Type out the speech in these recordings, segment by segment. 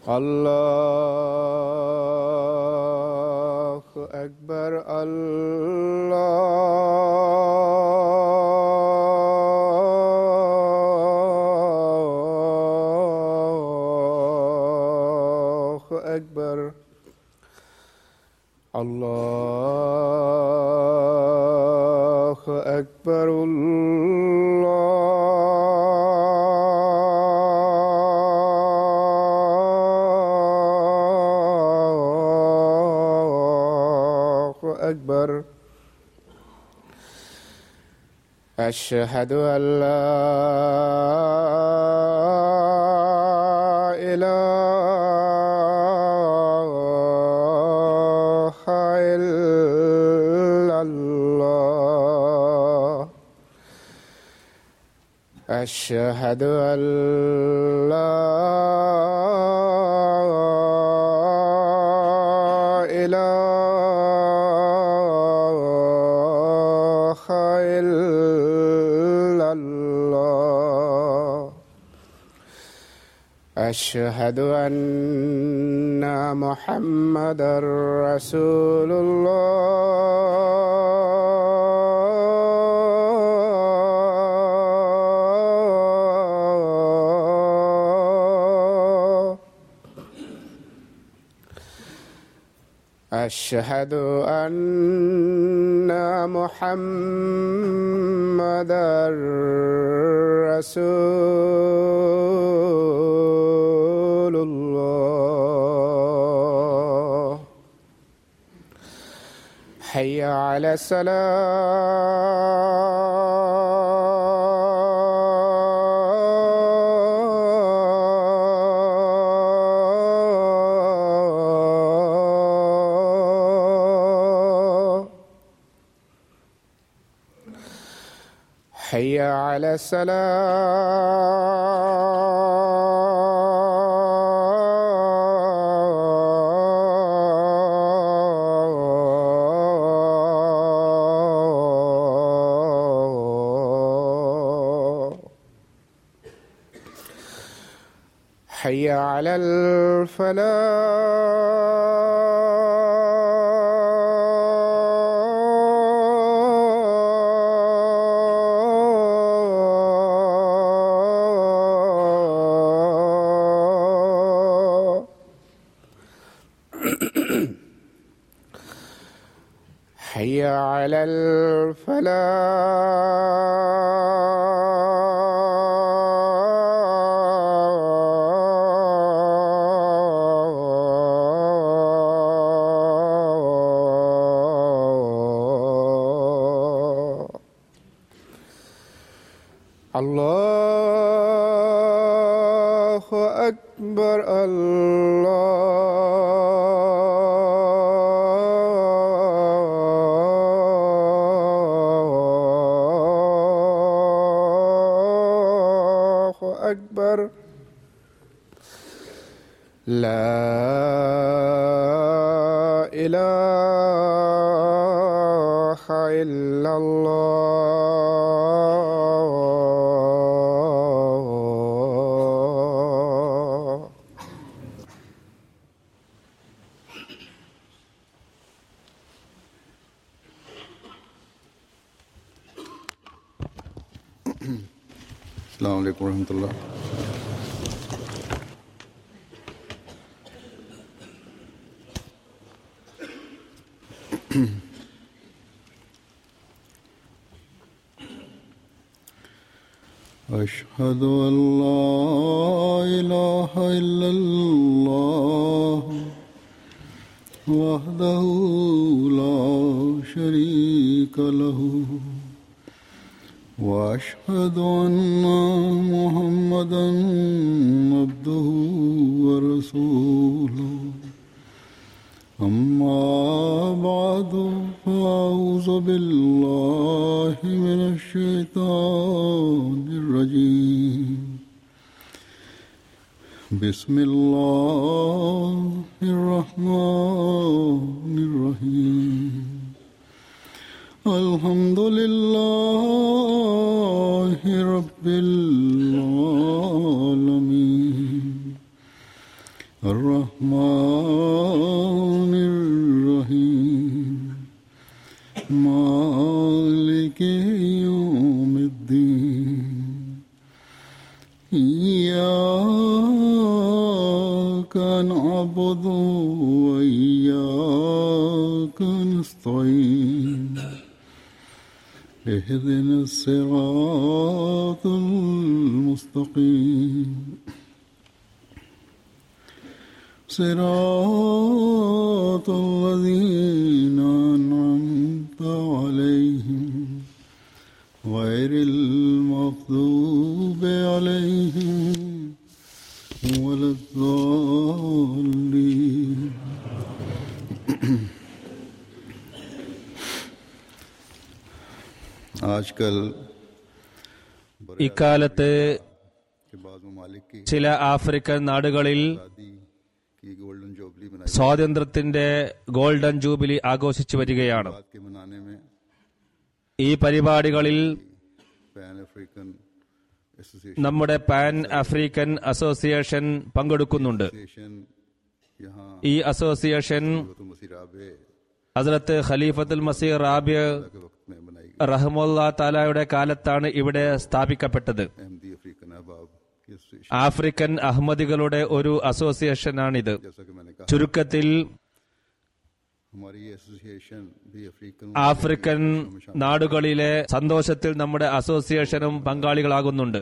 الله أكبر الله أكبر الله أكبر الله أكبر أشهد أن لا إله إلا الله أشهد أن لا إله إلا الله أشهد أن محمدا رسول الله أشهد أن محمدا رسول الله حي على الصلاة حي على الصلاة حي على الفلاح حي على الفلاح الله أكبر الله أكبر لا إله إلا الله السلام عليكم ورحمة الله أشهد أن لا إله إلا الله وحده لا شريك له واشهد ان محمدا عبده ورسوله اما بعد فاعوذ بالله من الشيطان الرجيم بسم الله الرحمن الرحيم الحمد لله رب العالمين الرحمن الرحيم مالك يوم الدين إياك نعبد وإياك نستعين اهدنا الصراط المستقيم صراط الذين أنعمت عليهم غير المغضوب عليهم ولا الضالين आजकल ഇക്കാലത്ത് के बाद ममालिक की ചില ആഫ്രിക്കൻ നാടുകളിൽ आज़ादी की गोल्डन जुबली मनाई സ്വാതന്ത്ര്യത്തിന്റെ ഗോൾഡൻ ജൂബിലി ആഘോഷിച്ചു വരികയാണ് बात के मनाने में ഈ പരിപാടികളിൽ पैन अफ्रीकन एसोसिएशन നമ്മുടെ പാൻ ആഫ്രിക്കൻ അസോസിയേഷൻ പങ്കെടുക്കുന്നുണ്ട് यहाँ ഈ അസോസിയേഷൻ तो मसीराबे ഹസ്രത്ത് ഖലീഫത്തുൽ മസീർ റാബിയ के वक्त में बनाई गई റഹമുല്ല താലായുടെ കാലത്താണ് ഇവിടെ സ്ഥാപിക്കപ്പെട്ടത് अहमदी अफ्रीकन अहबाब की एसोसिएशन ആഫ്രിക്കൻ അഹമ്മദികളുടെ ഒരു അസോസിയേഷനാണിത് जैसा कि मैंने कहा ചുരുക്കത്തിൽ हमारी ये एसोसिएशन भी अफ्रीकन ആഫ്രിക്കൻ നാടുകളിലെ സന്തോഷത്തിൽ നമ്മുടെ അസോസിയേഷനും പങ്കാളികളാകുന്നുണ്ട്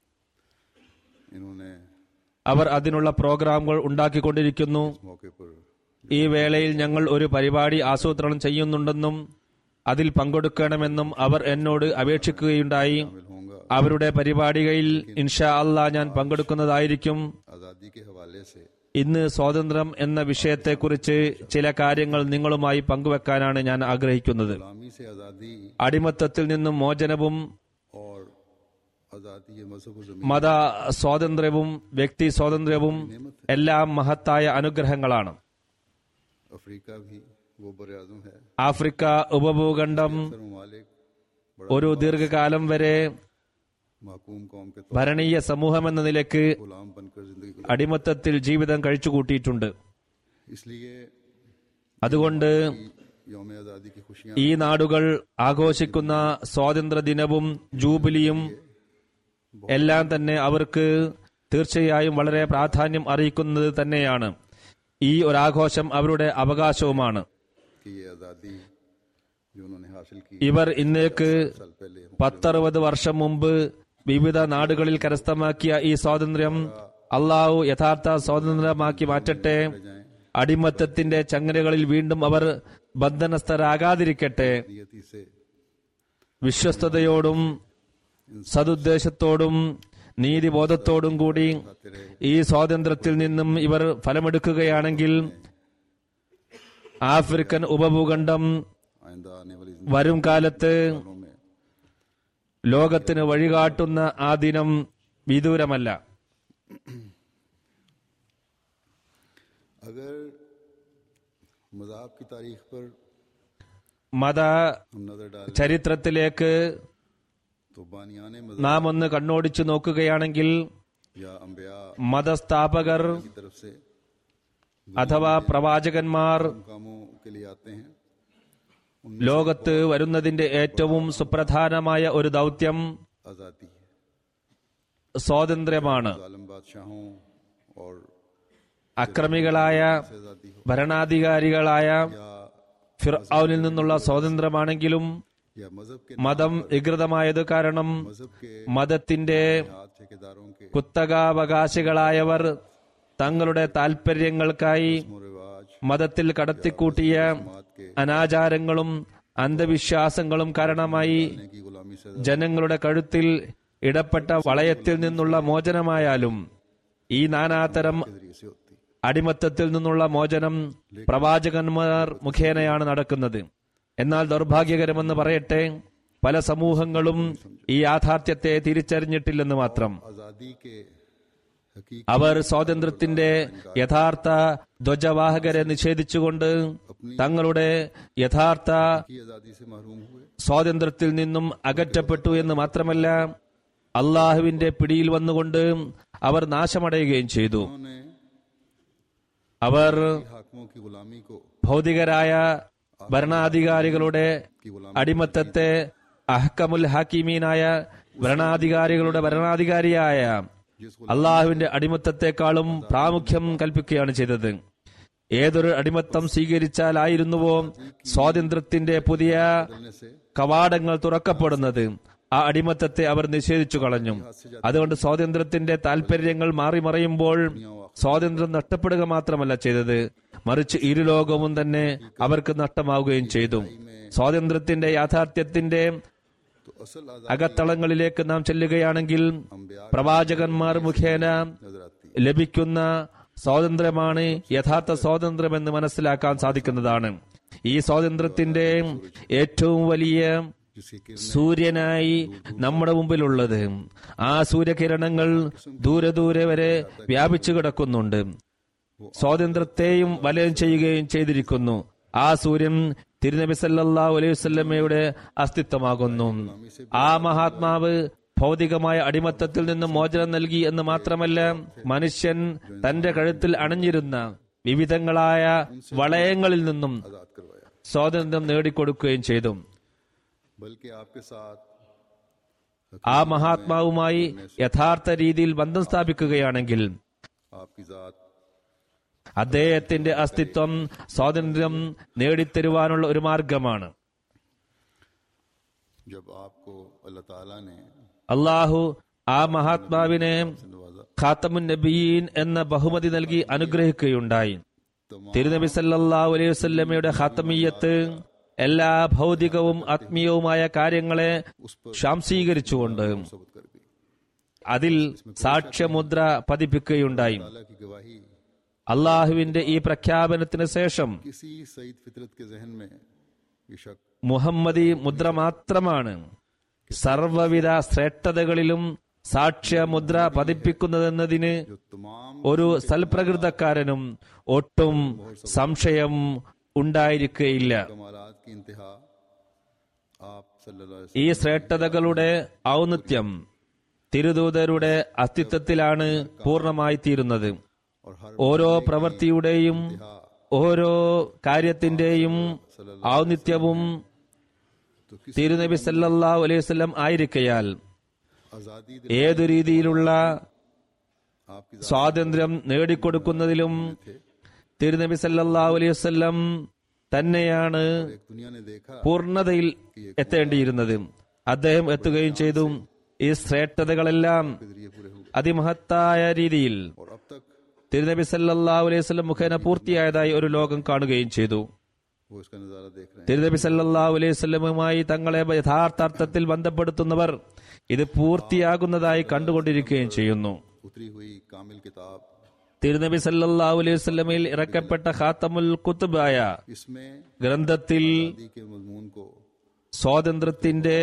इन्होंने അവർ അതിനുള്ള പ്രോഗ്രാമുകൾ ഉണ്ടാക്കിക്കൊണ്ടിരിക്കുന്നു इस मौके पर ഈ വേളയിൽ ഞങ്ങൾ ഒരു പരിപാടി ആസൂത്രണം ചെയ്യുന്നുണ്ടെന്നും അതിൽ പങ്കെടുക്കണമെന്നും അവർ എന്നോട് അപേക്ഷിക്കുകയുണ്ടായി शामिल होऊंगा അവരുടെ പരിപാടികളിൽ ഇൻഷാ അള്ളാ ഞാൻ പങ്കെടുക്കുന്നതായിരിക്കും आज़ादी के हवाले से ഇന്ന് സ്വാതന്ത്ര്യം എന്ന വിഷയത്തെക്കുറിച്ച് ചില കാര്യങ്ങൾ നിങ്ങളുമായി പങ്കുവെക്കാനാണ് ഞാൻ ആഗ്രഹിക്കുന്നത് गुलामी से आज़ादी അടിമത്തത്തിൽ നിന്നും മോചനവും और आज़ादी ये मजहब व जमीन മത സ്വാതന്ത്ര്യവും വ്യക്തി സ്വാതന്ത്ര്യവും എല്ലാം മഹത്തായ അനുഗ്രഹങ്ങളാണ് अफ्रीका भी वो बर आजम है ആഫ്രിക്ക ഉപഭൂഖണ്ഡം सर ममालिक ഒരു ദീർഘകാലം വരെ महकूम कौम के तौर ഭരണീയ സമൂഹമെന്ന നിലയ്ക്ക് गुलाम बनकर जिंदगी गुजार അടിമത്തത്തിൽ ജീവിതം കഴിച്ചുകൂട്ടിയിട്ടുണ്ട് इसलिए അതുകൊണ്ട് यौम आज़ादी की खुशियां ഈ നാടുകൾ ആഘോഷിക്കുന്ന സ്വാതന്ത്ര്യ ദിനവും ജൂബിലിയും എല്ലാം തന്നെ അവർക്ക് തീർച്ചയായും വളരെ പ്രാധാന്യം അറിയിക്കുന്നത് തന്നെയാണ് ഈ ഒരാഘോഷം അവരുടെ അവകാശവുമാണ് की ये आज़ादी जो उन्होंने हासिल की ഇവർ ഇന്നേക്ക് साल पहले പത്തറുപത് വർഷം മുമ്പ് വിവിധ നാടുകളിൽ കരസ്ഥമാക്കിയ ഈ സ്വാതന്ത്ര്യം അള്ളാഹു യഥാർത്ഥ സ്വാതന്ത്ര്യമാക്കി മാറ്റട്ടെ അടിമത്തത്തിന്റെ ചങ്ങലകളിൽ വീണ്ടും അവർ ബന്ധനസ്ഥരാകാതിരിക്കട്ടെ नियति से വിശ്വസ്തയോടും സതുദ്ദേശത്തോടും നീതിബോധത്തോടും കൂടി ഈ സ്വാതന്ത്ര്യത്തിൽ നിന്നും ഇവർ ഫലമെടുക്കുകയാണെങ്കിൽ ആഫ്രിക്കൻ ഉപഭൂഖണ്ഡം आइंदा आने वाली വരും കാലത്ത് जिंदगियों में ലോകത്തിന് വഴികാട്ടുന്ന ആ ദിനം വിദൂരമല്ല अगर मजाक की तारीख पर മത हम नजर डालें ചരിത്രത്തിലേക്ക് तो बानियाने നാം ഒന്ന് കണ്ണോടിച്ചു നോക്കുകയാണെങ്കിൽ या अम्बिया മതസ്ഥാപകർ की तरफ से അഥവാ പ്രവാചകന്മാർ कामों के लिए आते हैं ലോകത്ത് വരുന്നതിന്റെ ഏറ്റവും സുപ്രധാനമായ ഒരു ദൗത്യം आज़ादी है സ്വാതന്ത്ര്യമാണ് जालिम बादशाहों और അക്രമികളായ से आज़ादी हो ഭരണാധികാരികളായ या ഫിർഔനിൽ നിന്നുള്ള സ്വാതന്ത്ര്യമാണെങ്കിലും या मजहब के മതം വികൃതമായത് കാരണം मजहब के മതത്തിന്റെ हाथ ठेकेदारों के കുത്തകാവകാശികളായവർ തങ്ങളുടെ താൽപര്യങ്ങൾക്കായി रस्म रिवाज മതത്തിൽ കടത്തിക്കൂട്ടിയ मात के അനാചാരങ്ങളും അന്ധവിശ്വാസങ്ങളും കാരണമായി की गुलामी से ജനങ്ങളുടെ കഴുത്തിൽ ഇടപെട്ട വളയത്തിൽ നിന്നുള്ള മോചനമായാലും ഈ നാനാതരം जरिए से होती അടിമത്തത്തിൽ നിന്നുള്ള മോചനം പ്രവാചകന്മാർ മുഖേനയാണ് നടക്കുന്നത് എന്നാൽ ദൗർഭാഗ്യകരമെന്ന് പറയട്ടെ പല സമൂഹങ്ങളും ഈ യാഥാർത്ഥ്യത്തെ തിരിച്ചറിഞ്ഞിട്ടില്ലെന്ന് മാത്രം आज़ादी के हकीक അവർ സ്വാതന്ത്ര്യത്തിന്റെ യഥാർത്ഥ ധ്വജവാഹകരെ നിഷേധിച്ചുകൊണ്ട് തങ്ങളുടെ യഥാർത്ഥ की आज़ादी से महरूम हुए സ്വാതന്ത്ര്യത്തിൽ നിന്നും അകറ്റപ്പെട്ടു എന്ന് മാത്രമല്ല അള്ളാഹുവിന്റെ പിടിയിൽ വന്നുകൊണ്ട് അവർ നാശമടയുകയും ചെയ്തു उन्होंने അവർ हाकमों की गुलामी को ഭൗതികരായ ഭരണാധികാരികളുടെ അടിമത്തത്തെ അഹക്കമുൽ ഹാക്കിമീനായ ഭരണാധികാരികളുടെ ഭരണാധികാരിയായ അള്ളാഹുവിന്റെ അടിമത്തത്തെക്കാളും പ്രാമുഖ്യം കൽപ്പിക്കുകയാണ് ചെയ്തത് ഏതൊരു അടിമത്തം സ്വീകരിച്ചാലായിരുന്നുവോ സ്വാതന്ത്ര്യത്തിന്റെ പുതിയ കവാടങ്ങൾ തുറക്കപ്പെടുന്നത് ആ അടിമത്തത്തെ അവർ നിഷേധിച്ചു കളഞ്ഞു അതുകൊണ്ട് സ്വാതന്ത്ര്യത്തിന്റെ താല്പര്യങ്ങൾ മാറി മറയുമ്പോൾ സ്വാതന്ത്ര്യം നഷ്ടപ്പെടുക മാത്രമല്ല ചെയ്തത് മറിച്ച് ഇരുലോകവും തന്നെ അവർക്ക് നഷ്ടമാവുകയും ചെയ്തു സ്വാതന്ത്ര്യത്തിന്റെ യാഥാർത്ഥ്യത്തിന്റെ तो असल आजादी അകത്തളങ്ങളിലേക്ക് നാം ചെല്ലുകയാണെങ്കിൽ പ്രവാചകന്മാർ മുഖേന नजर आती ലഭിക്കുന്ന സ്വാതന്ത്ര്യമാണ് യഥാർത്ഥ സ്വാതന്ത്ര്യമെന്ന് മനസ്സിലാക്കാൻ സാധിക്കുന്നതാണ് ഈ സ്വാതന്ത്ര്യത്തിന്റെ ഏറ്റവും വലിയ जिसकी किरण സൂര്യനായി നമ്മുടെ മുമ്പിലുള്ളത് ആ സൂര്യകിരണങ്ങൾ ദൂരെ ദൂരെ വരെ വ്യാപിച്ചു കിടക്കുന്നുണ്ട് സ്വാതന്ത്ര്യത്തെയും വലയം ചെയ്യുകയും ചെയ്തിരിക്കുന്നു ആ സൂര്യൻ തിരുനബി സല്ലല്ലാഹു അലൈഹി വസല്ലമയുടെ അസ്തിത്വമാകുന്നു ആ മഹാത്മാവ് ഭൗതികമായ അടിമത്തത്തിൽ നിന്നും മോചനം നൽകി എന്ന് മാത്രമല്ല മനുഷ്യൻ തന്റെ കഴുത്തിൽ അണിഞ്ഞിരുന്ന വിവിധങ്ങളായ വളയങ്ങളിൽ നിന്നും आजाद करवाया സ്വാതന്ത്ര്യം നേടിക്കൊടുക്കുകയും ചെയ്തു बल्कि आपके साथ ആ മഹാത്മാവുമായി യഥാർത്ഥ രീതിയിൽ ബന്ധം സ്ഥാപിക്കുകയാണെങ്കിൽ आपकी जात അദ്ദേഹത്തിന്റെ അസ്തിത്വം സ്വാതന്ത്ര്യം നേടിത്തരുവാനുള്ള ഒരു മാർഗമാണ് जब आपको अल्लाह ताला ने അള്ളാഹു ആ മഹാത്മാവിനെ नवाजा ഖാത്തമുൻ നബീൻ എന്ന ബഹുമതി നൽകി അനുഗ്രഹിക്കുകയുണ്ടായി तमाम തിരുനബി സല്ലല്ലാഹു അലൈഹി വസല്ലമയുടെ ഖാത്തമീയത്ത് എല്ലാ ഭൗതികവും ആത്മീയവുമായ കാര്യങ്ങളെ ശാംസീകരിച്ചുകൊണ്ട് सबूत कर गई അതിൽ സാക്ഷ്യമുദ്ര പതിപ്പിക്കുകയുണ്ടായി ताला की गवाही അള്ളാഹുവിന്റെ ഈ പ്രഖ്യാപനത്തിന് ശേഷം किसी सईद फितरत के जहन में ये शक മുഹമ്മദി മുദ്ര മാത്രമാണ് സർവവിധ ശ്രേഷ്ഠതകളിലും സാക്ഷ്യമുദ്ര പതിപ്പിക്കുന്നതെന്നതിന് जो तमाम ഒരു സൽപ്രകൃതക്കാരനും ഒട്ടും സംശയം ഉണ്ടായിരിക്കുകയില്ല कमालात की इंतहा आप सल्लल्लाहु अलैहि ഈ ശ്രേഷ്ഠതകളുടെ ഔന്നത്യം തിരുദൂതരുടെ അസ്തിത്വത്തിലാണ് പൂർണ്ണമായി തീരുന്നത് वसल्लम और हर ഓരോ പ്രവൃത്തിയുടെയും ഓരോ കാര്യത്തിന്റെയും ഔന്നിത്യവും तो किस തിരുനബി സല്ലല്ലാഹു അലൈഹി വസല്ലം ആയിരിക്കയാൽ आजादी दे ഏതു രീതിയിലുള്ള आपकी സ്വാതന്ത്ര്യം നേടിക്കൊടുക്കുന്നതിലും തിരുനബി സല്ലല്ലാഹു അലൈഹി വസല്ലം തന്നെയാണ് एक दुनिया ने देखा പൂർണ്ണതയിൽ എത്തേണ്ടിയിരുന്നത് അദ്ദേഹം എത്തുകയും ചെയ്തു ഈ ശ്രേഷ്ഠതകളെല്ലാം के जरिए पूरे हुए അതിമഹത്തായ രീതിയിൽ और अब तक തിരുനബി സല്ലല്ലാഹു അലൈഹി വസല്ലം മുഖേന പൂർത്തിയായതായി ഒരു ലോകം കാണുകയും ചെയ്തു वो इसका नजारा देख रहे हैं തിരുനബി സല്ലല്ലാഹു അലൈഹി വസല്ലമുമായി തങ്ങളെ യഥാർത്ഥാർത്ഥത്തിൽ ബന്ധപ്പെടുത്തുന്നവർ ഇത് പൂർത്തിയാകുന്നതായി കണ്ടുകൊണ്ടിരിക്കുകയും ചെയ്യുന്നു उतरी हुई कामिल किताब തിരുനബി സല്ലല്ലാഹു അലൈഹി വസല്ലമയിൽ ഇറക്കപ്പെട്ട ഖാത്തമുൽ കുത്തുബായ इसमें ഗ്രന്ഥത്തിൽ आजादी के मजमून को സ്വാതന്ത്ര്യത്തിന്റെ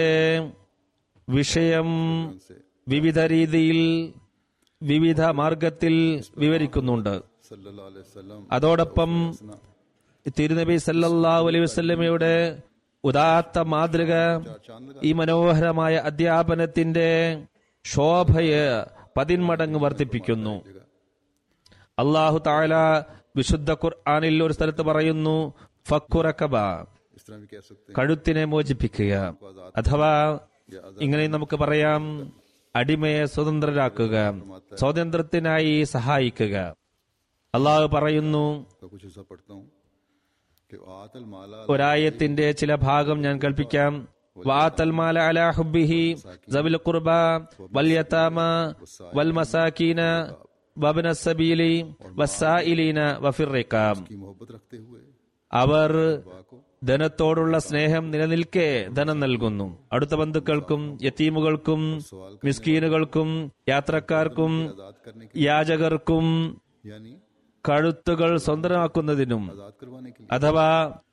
വിഷയം से വിവിധ രീതിയിൽ വിവിധ മാർഗത്തിൽ വിവരിക്കുന്നുണ്ട് सल्लल्लाहु अलैहि वसल्लम അതോടൊപ്പം തിരുനബി സല്ലല്ലാഹു അലൈഹി വസല്ലമയുടെ ഉദാത്ത മാതൃക ഈ മനോഹരമായ അധ്യാപനത്തിന്റെ ശോഭയെ പതിന്മടങ്ങ് വർദ്ധിപ്പിക്കുന്നു അള്ളാഹു താല വിശുദ്ധ ഖുർആനിൽ ഒരു സ്ഥലത്ത് പറയുന്നു ഫക്കുറക്കബ इस तरह भी कह सकते हैं കഴുത്തിനെ മോചിപ്പിക്കുക അഥവാ ഇങ്ങനെ നമുക്ക് പറയാം അടിമയെ സ്വതന്ത്രരാക്കുക സ്വാതന്ത്ര്യത്തിനായി സഹായിക്കുക അള്ളാഹു പറയുന്നു तो कुछ हिस्सा पढ़ता हूँ कि आतल माला ഒരായത്തിന്റെ ചില ഭാഗം ഞാൻ കൽപ്പിക്കാം വാത്തൽ മാല അലാ ഹുബ്ബിഹി സബിൽ ഖുർബ വൽ യതാമ വൽ മസാകീന വബ്ന സബീലി വസ്സായിലീന വഫിർ റിഖാബ് की मोहब्बत रखते हुए അവർ को ധനത്തോടുള്ള സ്നേഹം നിലനിൽക്കെ ധനം നൽകുന്നു അടുത്ത ബന്ധുക്കൾക്കും യത്തീമുകൾക്കും മിസ്കീനുകൾക്കും യാത്രക്കാർക്കും आजाद करने के യാചകർക്കും यानी കഴുത്തുകൾ സ്വന്തമാക്കുന്നതിനും आजाद करवाने के लिए അഥവാ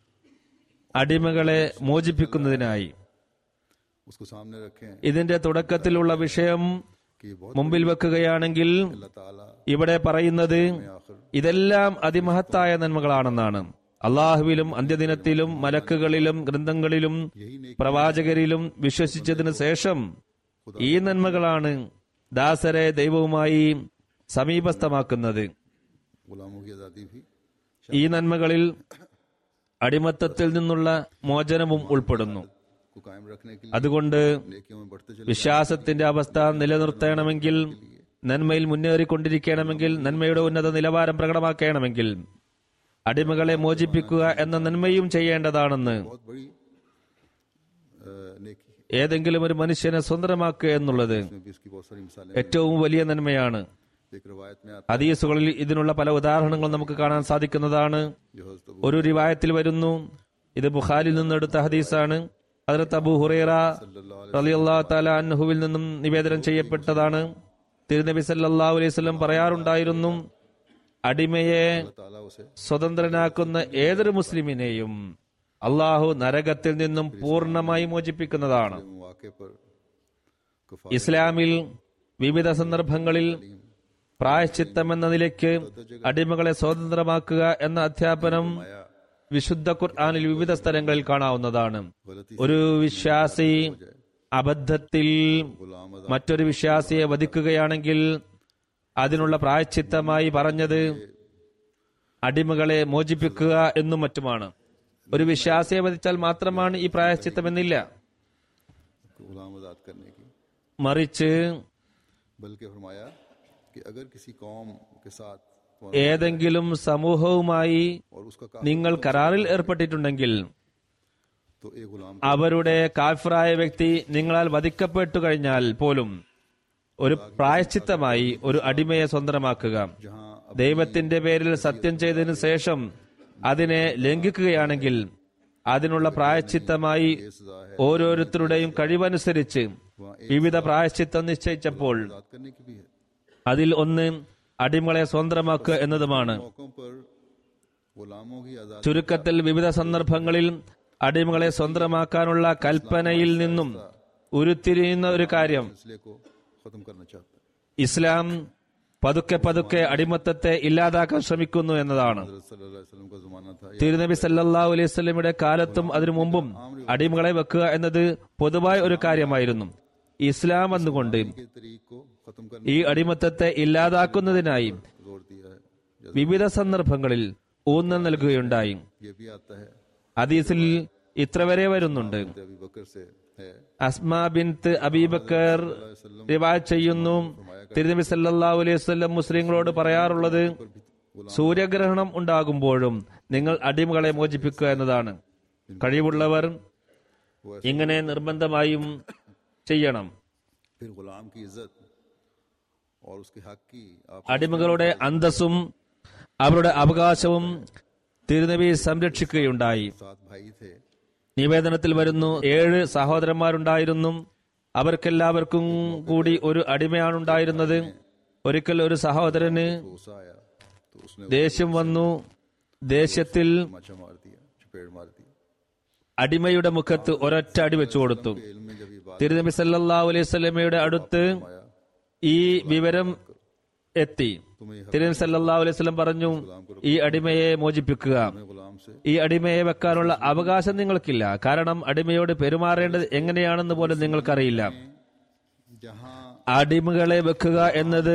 അടിമകളെ മോചിപ്പിക്കുന്നതിനായി उसको सामने रखें ഇതിന്റെ തുടക്കത്തിലുള്ള വിഷയം कि बहुत മുമ്പിൽ വെക്കുകയാണെങ്കിൽ अल्लाह ताला ഇവിടെ പറയുന്നത് आखिर ഇതെല്ലാം അതിമഹത്തായ നന്മകളാണെന്നാണ് അള്ളാഹുവിലും അന്ത്യദിനത്തിലും മലക്കുകളിലും ഗ്രന്ഥങ്ങളിലും പ്രവാചകരിലും വിശ്വസിച്ചതിനു ശേഷം ഈ നന്മകളാണ് ദാസരെ ദൈവവുമായി സമീപസ്ഥമാക്കുന്നത് गुलामों की आज़ादी भी ഈ നന്മകളിൽ അടിമത്തത്തിൽ നിന്നുള്ള മോചനവും ഉൾപ്പെടുന്നു को कायम रखने के लिए അതുകൊണ്ട് नेकियों में बढ़ते चले വിശ്വാസത്തിന്റെ അവസ്ഥ നിലനിർത്തണമെങ്കിൽ നന്മയിൽ മുന്നേറിക്കൊണ്ടിരിക്കണമെങ്കിൽ നന്മയുടെ ഉന്നത നിലവാരം പ്രകടമാക്കണമെങ്കിൽ അടിമകളെ മോചിപ്പിക്കുക എന്ന നന്മയും ചെയ്യേണ്ടതാണെന്ന് बहुत बड़ी अ, नेकी है ഏതെങ്കിലും ഒരു മനുഷ്യനെ സ്വന്തമാക്കുക എന്നുള്ളത് इसमें भी इसकी बहुत सारी मिसालें ഏറ്റവും വലിയ നന്മയാണ് एक रवायत में आता ഹദീസുകളിൽ ഇതിനുള്ള പല ഉദാഹരണങ്ങൾ നമുക്ക് കാണാൻ സാധിക്കുന്നതാണ് जो हजरत ഒരു റിവായത്തിൽ വരുന്നു ഇത് ബുഖാരിൽ നിന്നെടുത്ത ഹദീസാണ് ഹജറത്ത് അബൂ ഹുറൈറ റളിയല്ലാഹു തആല അൻഹുവിൽ നിന്നും നിവേദനം ചെയ്യപ്പെട്ടതാണ് തിരുനബി സല്ലല്ലാഹു അലൈഹി വസല്ലം പറയാറുണ്ടായിരുന്നു അടിമയെ ताला उसे സ്വതന്ത്രനാക്കുന്ന ഏതൊരു മുസ്ലിമിനെയും അള്ളാഹു നരകത്തിൽ നിന്നും പൂർണ്ണമായി മോചിപ്പിക്കുന്നതാണ് मौके पर कुफा ഇസ്ലാമിൽ വിവിധ സന്ദർഭങ്ങളിൽ പ്രായശ്ചിത്തം എന്ന നിലയ്ക്ക് അടിമകളെ സ്വതന്ത്രമാക്കുക എന്ന അധ്യാപനം വിശുദ്ധ ഖുർആാനിൽ വിവിധ സ്ഥലങ്ങളിൽ കാണാവുന്നതാണ് ഒരു വിശ്വാസി അബദ്ധത്തിൽ गुलाम अदा മറ്റൊരു വിശ്വാസിയെ വധിക്കുകയാണെങ്കിൽ അതിനുള്ള പ്രായശ്ചിത്തമായി പറഞ്ഞത് അടിമകളെ മോചിപ്പിക്കുക എന്നും മറ്റുമാണ് ഒരു വിശ്വാസിയെ വധിച്ചാൽ മാത്രമാണ് ഈ പ്രായശ്ചിത്തം എന്നില്ല गुलाम आजाद करने की മറിച്ച് बल्कि फरमाया कि अगर किसी कौम के साथ ഏതെങ്കിലും സമൂഹവുമായി और उसका का നിങ്ങൾ കരാറിൽ ഏർപ്പെട്ടിട്ടുണ്ടെങ്കിൽ तो एक गुलाम അവരുടെ കാഫിറായ വ്യക്തി നിങ്ങളാൽ വധിക്കപ്പെട്ടു കഴിഞ്ഞാൽ പോലും ഒരു പ്രായശ്ചിത്തമായി ഒരു അടിമയെ സ്വന്തമാക്കുക जहाँ ദൈവത്തിന്റെ പേരിൽ സത്യം ചെയ്തതിനു ശേഷം അതിനെ ലംഘിക്കുകയാണെങ്കിൽ അതിനുള്ള പ്രായശ്ചിത്തമായി ഓരോരുത്തരുടെയും കഴിവനുസരിച്ച് വിവിധ പ്രായശ്ചിത്തം നിശ്ചയിച്ചപ്പോൾ आजाद करने की भी है അതിൽ ഒന്ന് അടിമകളെ സ്വന്തമാക്കുക എന്നതുമാണ് मौकों पर गुलामों की आजादी ചുരുക്കത്തിൽ വിവിധ സന്ദർഭങ്ങളിൽ അടിമകളെ സ്വന്തമാക്കാനുള്ള കൽപ്പനയിൽ നിന്നും ഉരുത്തിരിയുന്ന ഒരു കാര്യം सिलसिले को खत्म करना चाहता है ഇസ്ലാം പതുക്കെ പതുക്കെ അടിമത്തത്തെ ഇല്ലാതാക്കാൻ ശ്രമിക്കുന്നു എന്നതാണ് हजरत सल्लल्लाहु अलैहि वसल्लम का जमाना था ये തിരുനബി സല്ലല്ലാഹു അലൈഹി വസല്ലമയുടെ കാലത്തും അതിനു മുമ്പും അടിമകളെ വെക്കുക എന്നത് പൊതുവായ ഒരു കാര്യമായിരുന്നു ഇസ്ലാം എന്നുകൊണ്ട് के तरीक को खत्म करने ഈ अടിമത്തത്തെ ഇല്ലാതാക്കുന്നതിനായി पर जोर दिया है जैसे വിവിധ സന്ദർഭങ്ങളിൽ ഊന്നൽ നൽകുകയുണ്ടായി ये भी आता है ഹദീസിൽ ഇത്ര വരെ വരുന്നുണ്ട് अबी बकर से है അസ്മാ ബിൻത്ത് അബീബക്കർ റിവായത്ത് ചെയ്യുന്നു തിരുനബി സല്ലല്ലാഹു അലൈഹി വസല്ലം മുസ്ലിങ്ങളോട് പറയാറുള്ളത് സൂര്യഗ്രഹണം ഉണ്ടാകുമ്പോഴും നിങ്ങൾ അടിമകളെ മോചിപ്പിക്കുക എന്നതാണ് കഴിവുള്ളവർ ഇങ്ങനെ നിർബന്ധമായും ചെയ്യണം फिर गुलाम की इज्जत और उसके हक की आप അടിമകളുടെ അന്തസ്സും അവരുടെ അവകാശവും തിരുനബി സംരക്ഷിക്കുകയുണ്ടായി सात भाई थे നിവേദനത്തിൽ വരുന്നു ഏഴ് സഹോദരന്മാരുണ്ടായിരുന്നു അവർക്കെല്ലാവർക്കും കൂടി ഒരു അടിമയാണുണ്ടായിരുന്നത് ഒരിക്കൽ ഒരു സഹോദരന് गुस्सा आया तो उसने ദേഷ്യം വന്നു ദേഷ്യത്തിൽ माचा मार दिया चपेट मार दी അടിമയുടെ മുഖത്ത് ഒരൊറ്റ അടി വെച്ചു കൊടുത്തു इल्म में जब ये बात തിരുനബി സല്ലല്ലാഹു അലൈഹി സ്വലമയുടെ അടുത്ത് आया ഈ വിവരം എത്തി തിരുനബി സല്ലല്ലാഹു അലൈഹി വസല്ലം പറഞ്ഞു ഈ അടിമയെ മോചിപ്പിക്കുക मैं गुलाम से ഈ അടിമയെ വെക്കാനുള്ള അവകാശം നിങ്ങൾക്കില്ല കാരണം അടിമയോട് പെരുമാറേണ്ടത് എങ്ങനെയാണെന്ന് പോലും നിങ്ങൾക്കറിയില്ല जहाँ അടിമകളെ വെക്കുക എന്നത്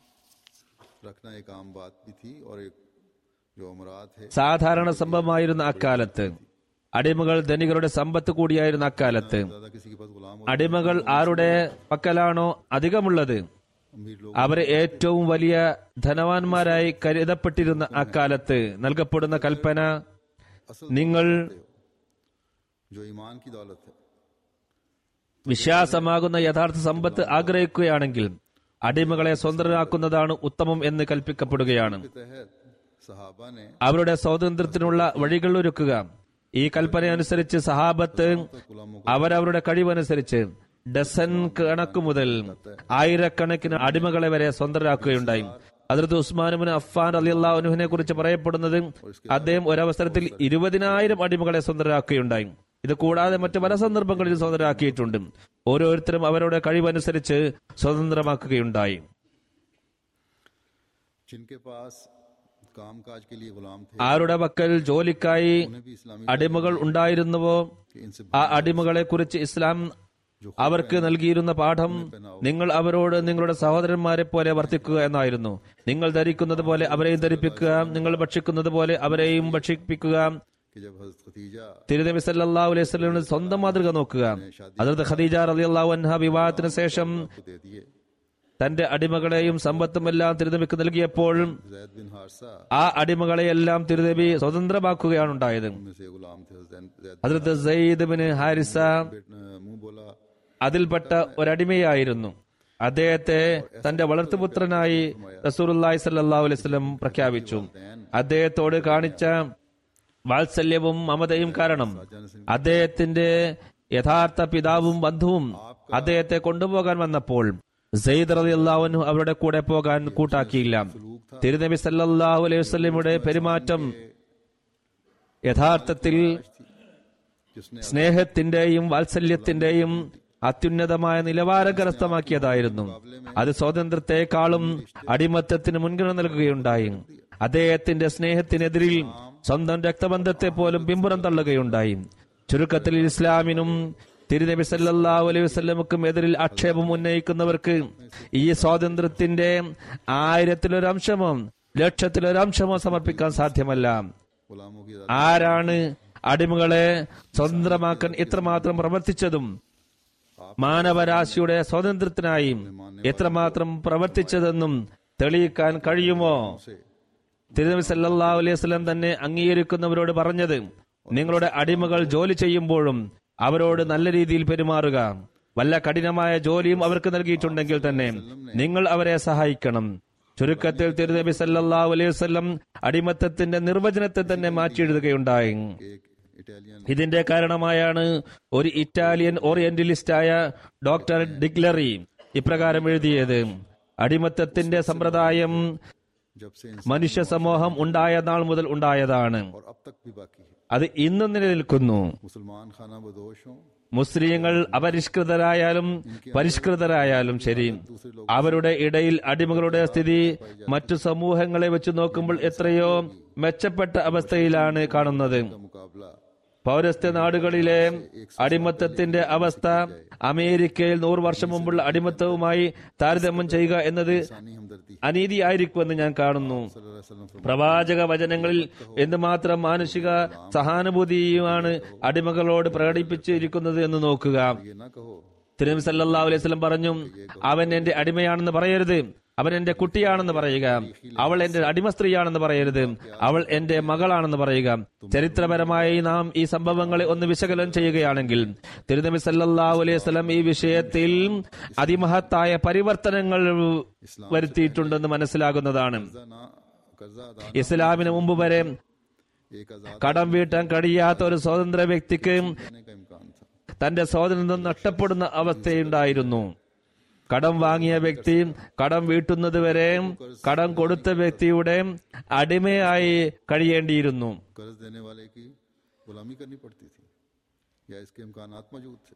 रखना एक आम बात भी थी और एक जो अमरात है സാധാരണ സംഭവമായിരുന്ന അക്കാലത്ത് അടിമകൾ ധനികരുടെ സമ്പത്ത് കൂടിയായിരുന്ന അക്കാലത്ത് ज्यादा किसी के पास गुलाम हो അടിമകൾ ആരുടെ പക്കലാണോ അധികമുള്ളത് अमीर लोग അവരെ ഏറ്റവും വലിയ ധനവാന്മാരായി കരുതപ്പെട്ടിരുന്ന അക്കാലത്ത് നൽകപ്പെടുന്ന കൽപ്പന असल നിങ്ങൾ जो ईमान की दौलत है വിശ്വാസമാകുന്ന യഥാർത്ഥ സമ്പത്ത് ആഗ്രഹിക്കുകയാണെങ്കിൽ അടിമകളെ സ്വതന്ത്രരാക്കുന്നതാണ് ഉത്തമം എന്ന് കൽപ്പിക്കപ്പെടുകയാണ് के तहत सहाबा ने അവരുടെ സ്വാതന്ത്ര്യത്തിനുള്ള വഴികൾ ഒരുക്കുക ഈ കൽപ്പനയനുസരിച്ച് സഹാബത്ത് गुलामों അവരവരുടെ കഴിവനുസരിച്ച് ഡസൻ കണക്ക് മുതൽ ആയിരക്കണക്കിന് അടിമകളെ വരെ സ്വതന്ത്രരാക്കുകയുണ്ടായി അതിർത്ത് ഉസ്മാനുബിന് അഫ്ഫാൻ അലി അള്ളാഹുനുവിനെ കുറിച്ച് പറയപ്പെടുന്നത് അദ്ദേഹം ഒരവസരത്തിൽ ഇരുപതിനായിരം അടിമകളെ സ്വതന്ത്രരാക്കുകയുണ്ടായി ഇത് കൂടാതെ മറ്റു പല സന്ദർഭങ്ങളിൽ സ്വതന്ത്രരാക്കിയിട്ടുണ്ട് ഓരോരുത്തരും അവരുടെ കഴിവനുസരിച്ച് സ്വതന്ത്രമാക്കുകയുണ്ടായി जिनके पास काम काज के लिए गुलाम थे ആരുടെ പക്കൽ ജോലിക്കായി उन्हें भी इस्लामी അടിമകൾ ഉണ്ടായിരുന്നുവോ कि इनसे ആ അടിമകളെ കുറിച്ച് ഇസ്ലാം അവർക്ക് നൽകിയിരുന്ന പാഠം നിങ്ങൾ അവരോട് നിങ്ങളുടെ സഹോദരന്മാരെ പോലെ വർത്തിക്കുക എന്നായിരുന്നു നിങ്ങൾ ധരിക്കുന്നത് പോലെ അവരെയും ധരിപ്പിക്കുക നിങ്ങൾ ഭക്ഷിക്കുന്നത് പോലെ അവരെയും ഭക്ഷിപ്പിക്കുക कि जब हजरत खतीजा തിരുനബി സല്ലല്ലാഹു അലൈഹി വസല്ലമയുടെ സ്വന്തം മാതൃക നോക്കുക അതിർത്ത് ഖദീജ റളിയല്ലാഹു അൻഹ വിവാഹത്തിന് ശേഷം को दे दिए തന്റെ അടിമകളെയും സമ്പത്തും എല്ലാം തിരുനബിക്ക് നൽകിയപ്പോൾ जैद बिन हारसा ആ അടിമകളെയെല്ലാം തിരുനബി സ്വതന്ത്രമാക്കുകയാണ് ഉണ്ടായത് उनमें से गुलाम थे जैद जैद അതിർത്ത് സയ്യിദ് ബിൻ ഹാരിസ बेट मुंह बोला അതിൽപ്പെട്ട ഒരടിമയായിരുന്നു അദ്ദേഹത്തെ തന്റെ വളർത്തുപുത്രനായി റസൂലുള്ളാഹി സല്ലല്ലാഹു അലൈഹി വസല്ലം പ്രഖ്യാപിച്ചു അദ്ദേഹത്തോട് കാണിച്ച വാത്സല്യവും മമതയും കാരണം അദ്ദേഹത്തിന്റെ യഥാർത്ഥ പിതാവും ബന്ധുവും അദ്ദേഹത്തെ കൊണ്ടുപോകാൻ വന്നപ്പോൾ സെയ്ദ് റളിയല്ലാഹു അൻഹു അവരുടെ കൂടെ പോകാൻ കൂട്ടാക്കിയില്ല തിരുനബി സല്ലല്ലാഹു അലൈഹി വസല്ലമയുടെ പെരുമാറ്റം യഥാർത്ഥത്തിൽ जिसने സ്നേഹത്തിന്റെയും വാത്സല്യത്തിന്റെയും അത്യുന്നതമായ നിലവാരം കരസ്ഥമാക്കിയതായിരുന്നു അത് സ്വാതന്ത്ര്യത്തെക്കാളും അടിമത്തത്തിന് മുൻഗണന നൽകുകയുണ്ടായി അദ്ദേഹത്തിന്റെ സ്നേഹത്തിനെതിരിൽ സ്വന്തം രക്തബന്ധത്തെ പോലും പിമ്പുറം തള്ളുകയുണ്ടായി ചുരുക്കത്തിൽ ഇസ്ലാമിനും തിരുനബി സല്ലല്ലാഹു അലൈഹി വസല്ലമക്കും എതിരിൽ ആക്ഷേപം ഉന്നയിക്കുന്നവർക്ക് ഈ സ്വാതന്ത്ര്യത്തിന്റെ ആയിരത്തിലൊരംശമോ ലക്ഷത്തിലൊരംശമോ സമർപ്പിക്കാൻ സാധ്യമല്ല गुलामों की ആരാണ് അടിമകളെ സ്വതന്ത്രമാക്കാൻ ഇത്രമാത്രം പ്രവർത്തിച്ചതും മാനവരാശിയുടെ സ്വാതന്ത്ര്യത്തിനായി എത്രമാത്രം പ്രവർത്തിച്ചതെന്നും തെളിയിക്കാൻ കഴിയുമോ തിരുനബി സല്ലല്ലാഹു അലൈഹി വസല്ലം തന്നെ അംഗീകരിക്കുന്നവരോട് പറഞ്ഞത് നിങ്ങളുടെ അടിമകൾ ജോലി ചെയ്യുമ്പോഴും അവരോട് നല്ല രീതിയിൽ പെരുമാറുക വല്ല കഠിനമായ ജോലിയും അവർക്ക് നൽകിയിട്ടുണ്ടെങ്കിൽ തന്നെ നിങ്ങൾ അവരെ സഹായിക്കണം ചുരുക്കത്തിൽ തിരുനബി സല്ലല്ലാഹു അലൈഹി വസല്ലം അടിമത്തത്തിന്റെ നിർവചനത്തെ തന്നെ മാറ്റിയെഴുതുകയുണ്ടായി एक इटालियन ഇതിന്റെ കാരണമായാണ് ഒരു ഇറ്റാലിയൻ ഓറിയന്റലിസ്റ്റായ ഡോക്ടർ ഡിഗ്ലറി ഇപ്രകാരം എഴുതിയത് അടിമത്തത്തിന്റെ സമ്പ്രദായം जब से മനുഷ്യ സമൂഹം ഉണ്ടായ നാൾ മുതൽ ഉണ്ടായതാണ് और अब तक भी बाकी है അത് ഇന്നും നിലനിൽക്കുന്നു मुसलमान खाना बदोश हों മുസ്ലിങ്ങൾ അപരിഷ്കൃതരായാലും പരിഷ്കൃതരായാലും ശരി അവരുടെ ഇടയിൽ അടിമകളുടെ സ്ഥിതി മറ്റു സമൂഹങ്ങളെ വെച്ച് നോക്കുമ്പോൾ എത്രയോ മെച്ചപ്പെട്ട അവസ്ഥയിലാണ് കാണുന്നത് का मुकाबला പൗരസ്ത്യ നാടുകളിലെ അടിമത്തത്തിന്റെ അവസ്ഥ അമേരിക്കയിൽ നൂറ് വർഷം മുമ്പുള്ള അടിമത്തവുമായി താരതമ്യം ചെയ്യുക എന്നത് सानी हमदर्दी അനീതിയായിരിക്കുമെന്ന് ഞാൻ കാണുന്നു सल्लल्लाहु अलैहि वसल्लम फरमाते പ്രവാചക വചനങ്ങളിൽ എന്തുമാത്രം മാനുഷിക സഹാനുഭൂതിയുമാണ് അടിമകളോട് പ്രകടിപ്പിച്ചിരിക്കുന്നത് എന്ന് നോക്കുക हैं, ये ना कहो തിരുനബി സല്ലല്ലാഹു അലൈഹി വസല്ലം പറഞ്ഞു അവൻ എന്റെ അടിമയാണെന്ന് പറയരുത് അവൻ എന്റെ കുട്ടിയാണെന്ന് പറയുക അവൾ എന്റെ അടിമ സ്ത്രീയാണെന്ന് പറയരുത് അവൾ എന്റെ മകളാണെന്ന് പറയുക ചരിത്രപരമായി നാം ഈ സംഭവങ്ങളെ ഒന്ന് വിശകലനം ചെയ്യുകയാണെങ്കിൽ തിരുനബി സല്ലല്ലാഹു അലൈഹി വസല്ലം ഈ വിഷയത്തിൽ അതിമഹത്തായ പരിവർത്തനങ്ങൾ വരുത്തിയിട്ടുണ്ടെന്ന് മനസ്സിലാകുന്നതാണ് कर्जा ना कर्जा अदा ഇസ്ലാമിന് മുമ്പ് വരെ एक आजाद കടം വീട്ടാൻ കഴിയാത്ത ഒരു സ്വതന്ത്ര വ്യക്തിക്ക് करने का इम्कान था തന്റെ സ്വാതന്ത്ര്യം നഷ്ടപ്പെടുന്ന അവസ്ഥയുണ്ടായിരുന്നു കടം വാങ്ങിയ വ്യക്തി കടം വീട്ടുന്നത് വരെ കടം കൊടുത്ത വ്യക്തിയുടെ അടിമയായി കഴിയേണ്ടിയിരുന്നു कर्ज देने वाले की गुलामी करनी पड़ती थी या इसके इम्कान मौजूद थे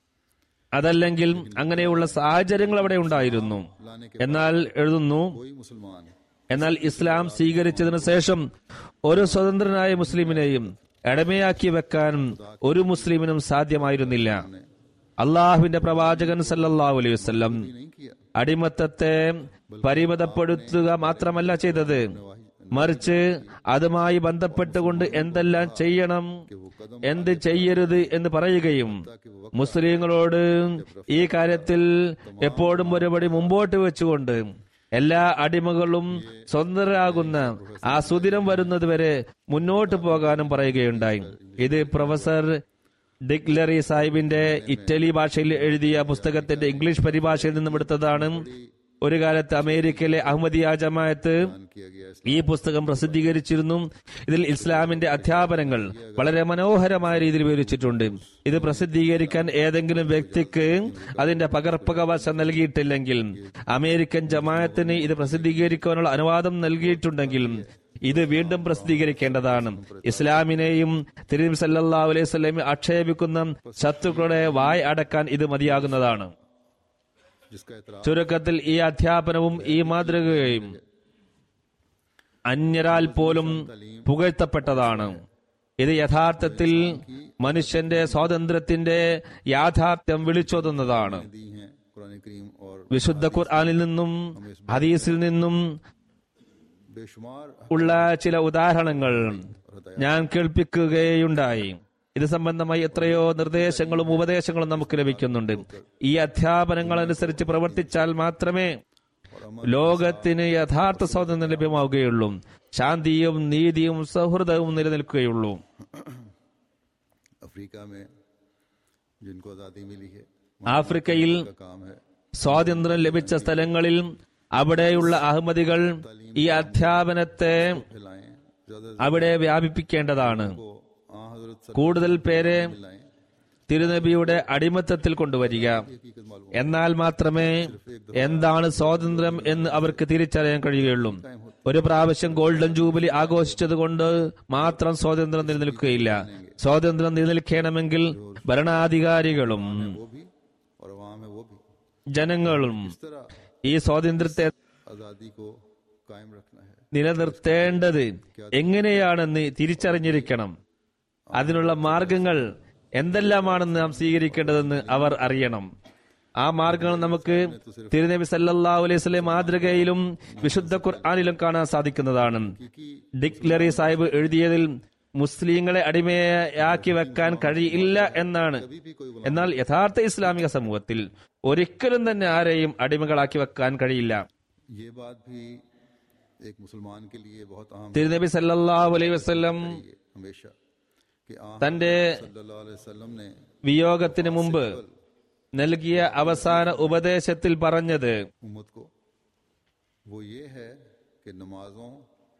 അതല്ലെങ്കിൽ അങ്ങനെയുള്ള സാഹചര്യങ്ങൾ അവിടെ ഉണ്ടായിരുന്നു लाने के എന്നാൽ എഴുതുന്നു कोई मुसलमान എന്നാൽ ഇസ്ലാം സ്വീകരിച്ചതിനു ശേഷം ഒരു സ്വതന്ത്രനായ മുസ്ലിമിനെയും അടിമയാക്കി വെക്കാൻ ഒരു മുസ്ലിമിനും സാധ്യമായിരുന്നില്ല അള്ളാഹുവിന്റെ പ്രവാചകൻ സല്ലല്ലാഹു അലൈഹി വസല്ലം नहीं किया അടിമത്തത്തെ പരിമിതപ്പെടുത്തുക മാത്രമല്ല ചെയ്തത് മറിച്ച് അതുമായി ബന്ധപ്പെട്ടുകൊണ്ട് എന്തെല്ലാം ചെയ്യണം എന്ത് ചെയ്യരുത് എന്ന് പറയുകയും മുസ്ലിങ്ങളോട് ഈ കാര്യത്തിൽ എപ്പോഴും ഒരുപടി മുമ്പോട്ട് വെച്ചുകൊണ്ട് എല്ലാ അടിമകളും സ്വതന്ത്രരാകുന്ന ആ സുദിനം വരുന്നത് വരെ മുന്നോട്ട് പോകാനും പറയുകയുണ്ടായി ഇത് പ്രൊഫസർ ഡിഗ്ലറി സാഹിബിന്റെ ഇറ്റലി ഭാഷയിൽ എഴുതിയ പുസ്തകത്തിന്റെ ഇംഗ്ലീഷ് പരിഭാഷയിൽ നിന്നും എടുത്തതാണ് ഒരു കാലത്ത് അമേരിക്കയിലെ അഹമ്മദിയ ജമായത്ത് किया गया ഈ പുസ്തകം പ്രസിദ്ധീകരിച്ചിരുന്നു ഇതിൽ ഇസ്ലാമിന്റെ അധ്യാപനങ്ങൾ വളരെ മനോഹരമായ രീതിയിൽ വിവരിച്ചിട്ടുണ്ട് ഇത് പ്രസിദ്ധീകരിക്കാൻ ഏതെങ്കിലും വ്യക്തിക്ക് അതിന്റെ പകർപ്പകവശം നൽകിയിട്ടില്ലെങ്കിൽ അമേരിക്കൻ ജമായത്തിന് ഇത് പ്രസിദ്ധീകരിക്കാനുള്ള അനുവാദം നൽകിയിട്ടുണ്ടെങ്കിൽ ഇത് വീണ്ടും പ്രസിദ്ധീകരിക്കേണ്ടതാണ് ഇസ്ലാമിനെയും തിരുനബി സല്ലല്ലാഹു അലൈഹി വസല്ലമയെ ആക്ഷേപിക്കുന്ന ശത്രുക്കളുടെ വായ് അടക്കാൻ ഇത് മതിയാകുന്നതാണ് जिसका इतराज ചുരുക്കത്തിൽ ഈ അധ്യാപനവും ഈ മാതൃകയും അന്യരാൽ പോലും പുകഴ്ത്തപ്പെട്ടതാണ് ഇത് യഥാർത്ഥത്തിൽ മനുഷ്യന്റെ സ്വാതന്ത്ര്യത്തിന്റെ യാഥാർത്ഥ്യം വിളിച്ചോതുന്നതാണ് दी हैं कुरान करीम और വിശുദ്ധ ഖുർആനിൽ നിന്നും ഹദീസിൽ നിന്നും बेशुमार ഉള്ള ചില ഉദാഹരണങ്ങൾ ഞാൻ കേൾപ്പിക്കുകയുണ്ടായി ഇത് സംബന്ധമായി എത്രയോ നിർദ്ദേശങ്ങളും ഉപദേശങ്ങളും നമുക്ക് ലഭിക്കുന്നുണ്ട് ഈ അധ്യാപനങ്ങൾ അനുസരിച്ച് പ്രവർത്തിച്ചാൽ മാത്രമേ ലോകത്തിന് യഥാർത്ഥ സ്വാതന്ത്ര്യം ലഭ്യമാവുകയുള്ളൂ ശാന്തിയും നീതിയും സൗഹൃദവും നിലനിൽക്കുകയുള്ളൂ अफ्रीका में जिनको आज़ादी मिली है ആഫ്രിക്കയിൽ का काम है സ്വാതന്ത്ര്യം ലഭിച്ച സ്ഥലങ്ങളിൽ അവിടെയുള്ള അഹമ്മദികൾ ഈ അധ്യാപനത്തെ फैलाएं ज्यादा से അവിടെ വ്യാപിപ്പിക്കേണ്ടതാണ് को आ हजरत सल्लल्लाहु കൂടുതൽ പേരെ अलैहि वसल्लम തിരുനബിയുടെ അടിമത്തത്തിൽ കൊണ്ടുവരിക हकीकत मालूम എന്നാൽ മാത്രമേ എന്താണ് സ്വാതന്ത്ര്യം എന്ന് അവർക്ക് തിരിച്ചറിയാൻ കഴിയുകയുള്ളൂ ഒരു പ്രാവശ്യം ഗോൾഡൻ ജൂബിലി ആഘോഷിച്ചതുകൊണ്ട് മാത്രം സ്വാതന്ത്ര്യം നിലനിൽക്കുകയില്ല സ്വാതന്ത്ര്യം നിലനിൽക്കണമെങ്കിൽ ഭരണാധികാരികളും वो भी और अवाम है वो भी ജനങ്ങളും इस तरह ഈ സ്വാതന്ത്ര്യത്തെ आज़ादी को कायम रखना है നിലനിർത്തേണ്ടത് എങ്ങനെയാണെന്ന് തിരിച്ചറിഞ്ഞിരിക്കണം അതിനുള്ള മാർഗങ്ങൾ എന്തെല്ലാമാണെന്ന് നാം സ്വീകരിക്കേണ്ടതെന്ന് അവർ അറിയണം ആ മാർഗങ്ങൾ നമുക്ക് തിരുനബി സല്ലല്ലാഹു അലൈഹി വസല്ലം മാതൃകയിലും വിശുദ്ധ ഖുർആനിലും കാണാൻ സാധിക്കുന്നതാണ് ഡിക്ലറി സാഹിബ് എഴുതിയതിൽ മുസ്ലിങ്ങളെ അടിമയാക്കി വെക്കാൻ കഴിയില്ല എന്നാണ് എന്നാൽ യഥാർത്ഥ ഇസ്ലാമിക സമൂഹത്തിൽ ഒരിക്കലും തന്നെ ആരെയും അടിമകളാക്കി വെക്കാൻ കഴിയില്ല ये बात भी एक मुसलमान के लिए बहुत अहम തിരുനബി സല്ലല്ലാഹു അലൈഹി വസല്ലം है हमेशा कि आ തന്റെ सल्लल्लाहु अलैहि वसल्लम ने വിയോഗത്തിന് മുമ്പ് നൽകിയ അവസാന ഉപദേശത്തിൽ പറഞ്ഞത് उम्मत को वो ये है कि नमाजों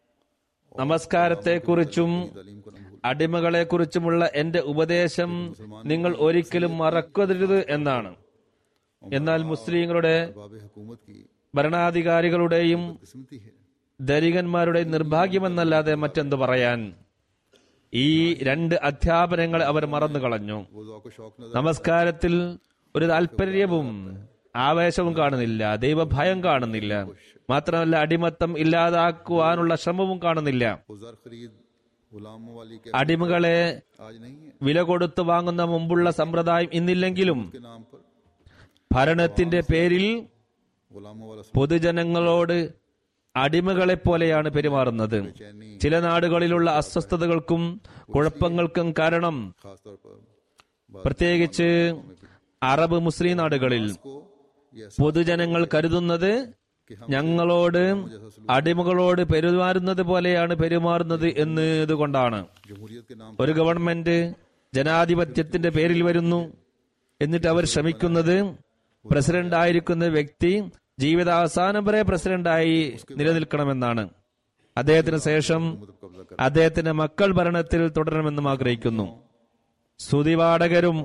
നമസ്കാരത്തെക്കുറിച്ചും तालीम को न भूल അടിമകളെക്കുറിച്ചുമുള്ള എന്റെ ഉപദേശം നിങ്ങൾ ഒരിക്കലും മറക്കരുത് എന്നാണ് എന്നാൽ മുസ്ലിങ്ങളുടെ बाब हुकूमत की ഭരണാധികാരികളുടെയും किस्मती है ധനികന്മാരുടെയും നിർഭാഗ്യമെന്നല്ലാതെ മറ്റെന്ത് പറയാൻ ഈ രണ്ട് അധ്യാപനങ്ങൾ അവർ മറന്നു കളഞ്ഞു वो ज़ौक़ शौक नजर നമസ്കാരത്തിൽ ഒരു താല്പര്യവും ആവേശവും കാണുന്നില്ല ദൈവഭയം കാണുന്നില്ല മാത്രമല്ല അടിമത്തം ഇല്ലാതാക്കുവാനുള്ള ശ്രമവും കാണുന്നില്ല वो जर खरीद गुलामों वाली के അടിമകളെ आज नहीं है വില കൊടുത്തു വാങ്ങുന്ന മുമ്പുള്ള സമ്പ്രദായം ഇന്നില്ലെങ്കിലും के नाम पर ഭരണത്തിന്റെ പേരിൽ गुलामों वाला പൊതുജനങ്ങളോട് അടിമകളെ പോലെയാണ് പെരുമാറുന്നത് ചില നാടുകളിലുള്ള അസ്വസ്ഥതകൾക്കും കുഴപ്പങ്ങൾക്കും കാരണം खासतौर पर പ്രത്യേകിച്ച് അറബ് മുസ്ലിം നാടുകളിൽ को यह പൊതുജനങ്ങൾ കരുതുന്നത് ഞങ്ങളോട് അടിമകളോട് പെരുമാറുന്നത് പോലെയാണ് പെരുമാറുന്നത് എന്നതുകൊണ്ടാണ് जमहूरियत के नाम ഒരു ഗവൺമെന്റ് ജനാധിപത്യത്തിന്റെ പേരിൽ വരുന്നു എന്നിട്ട് അവർ ശ്രമിക്കുന്നത് പ്രസിഡന്റ് ആയിരിക്കുന്ന വ്യക്തി ജീവിതാവസാനം വരെ പ്രസിഡന്റായി നിലനിൽക്കണമെന്നാണ് അദ്ദേഹത്തിന് ശേഷം पर कब्जा कर അദ്ദേഹത്തിന്റെ മക്കൾ ഭരണത്തിൽ തുടരണമെന്നും ആഗ്രഹിക്കുന്നു സ്തുതിപാഠകരും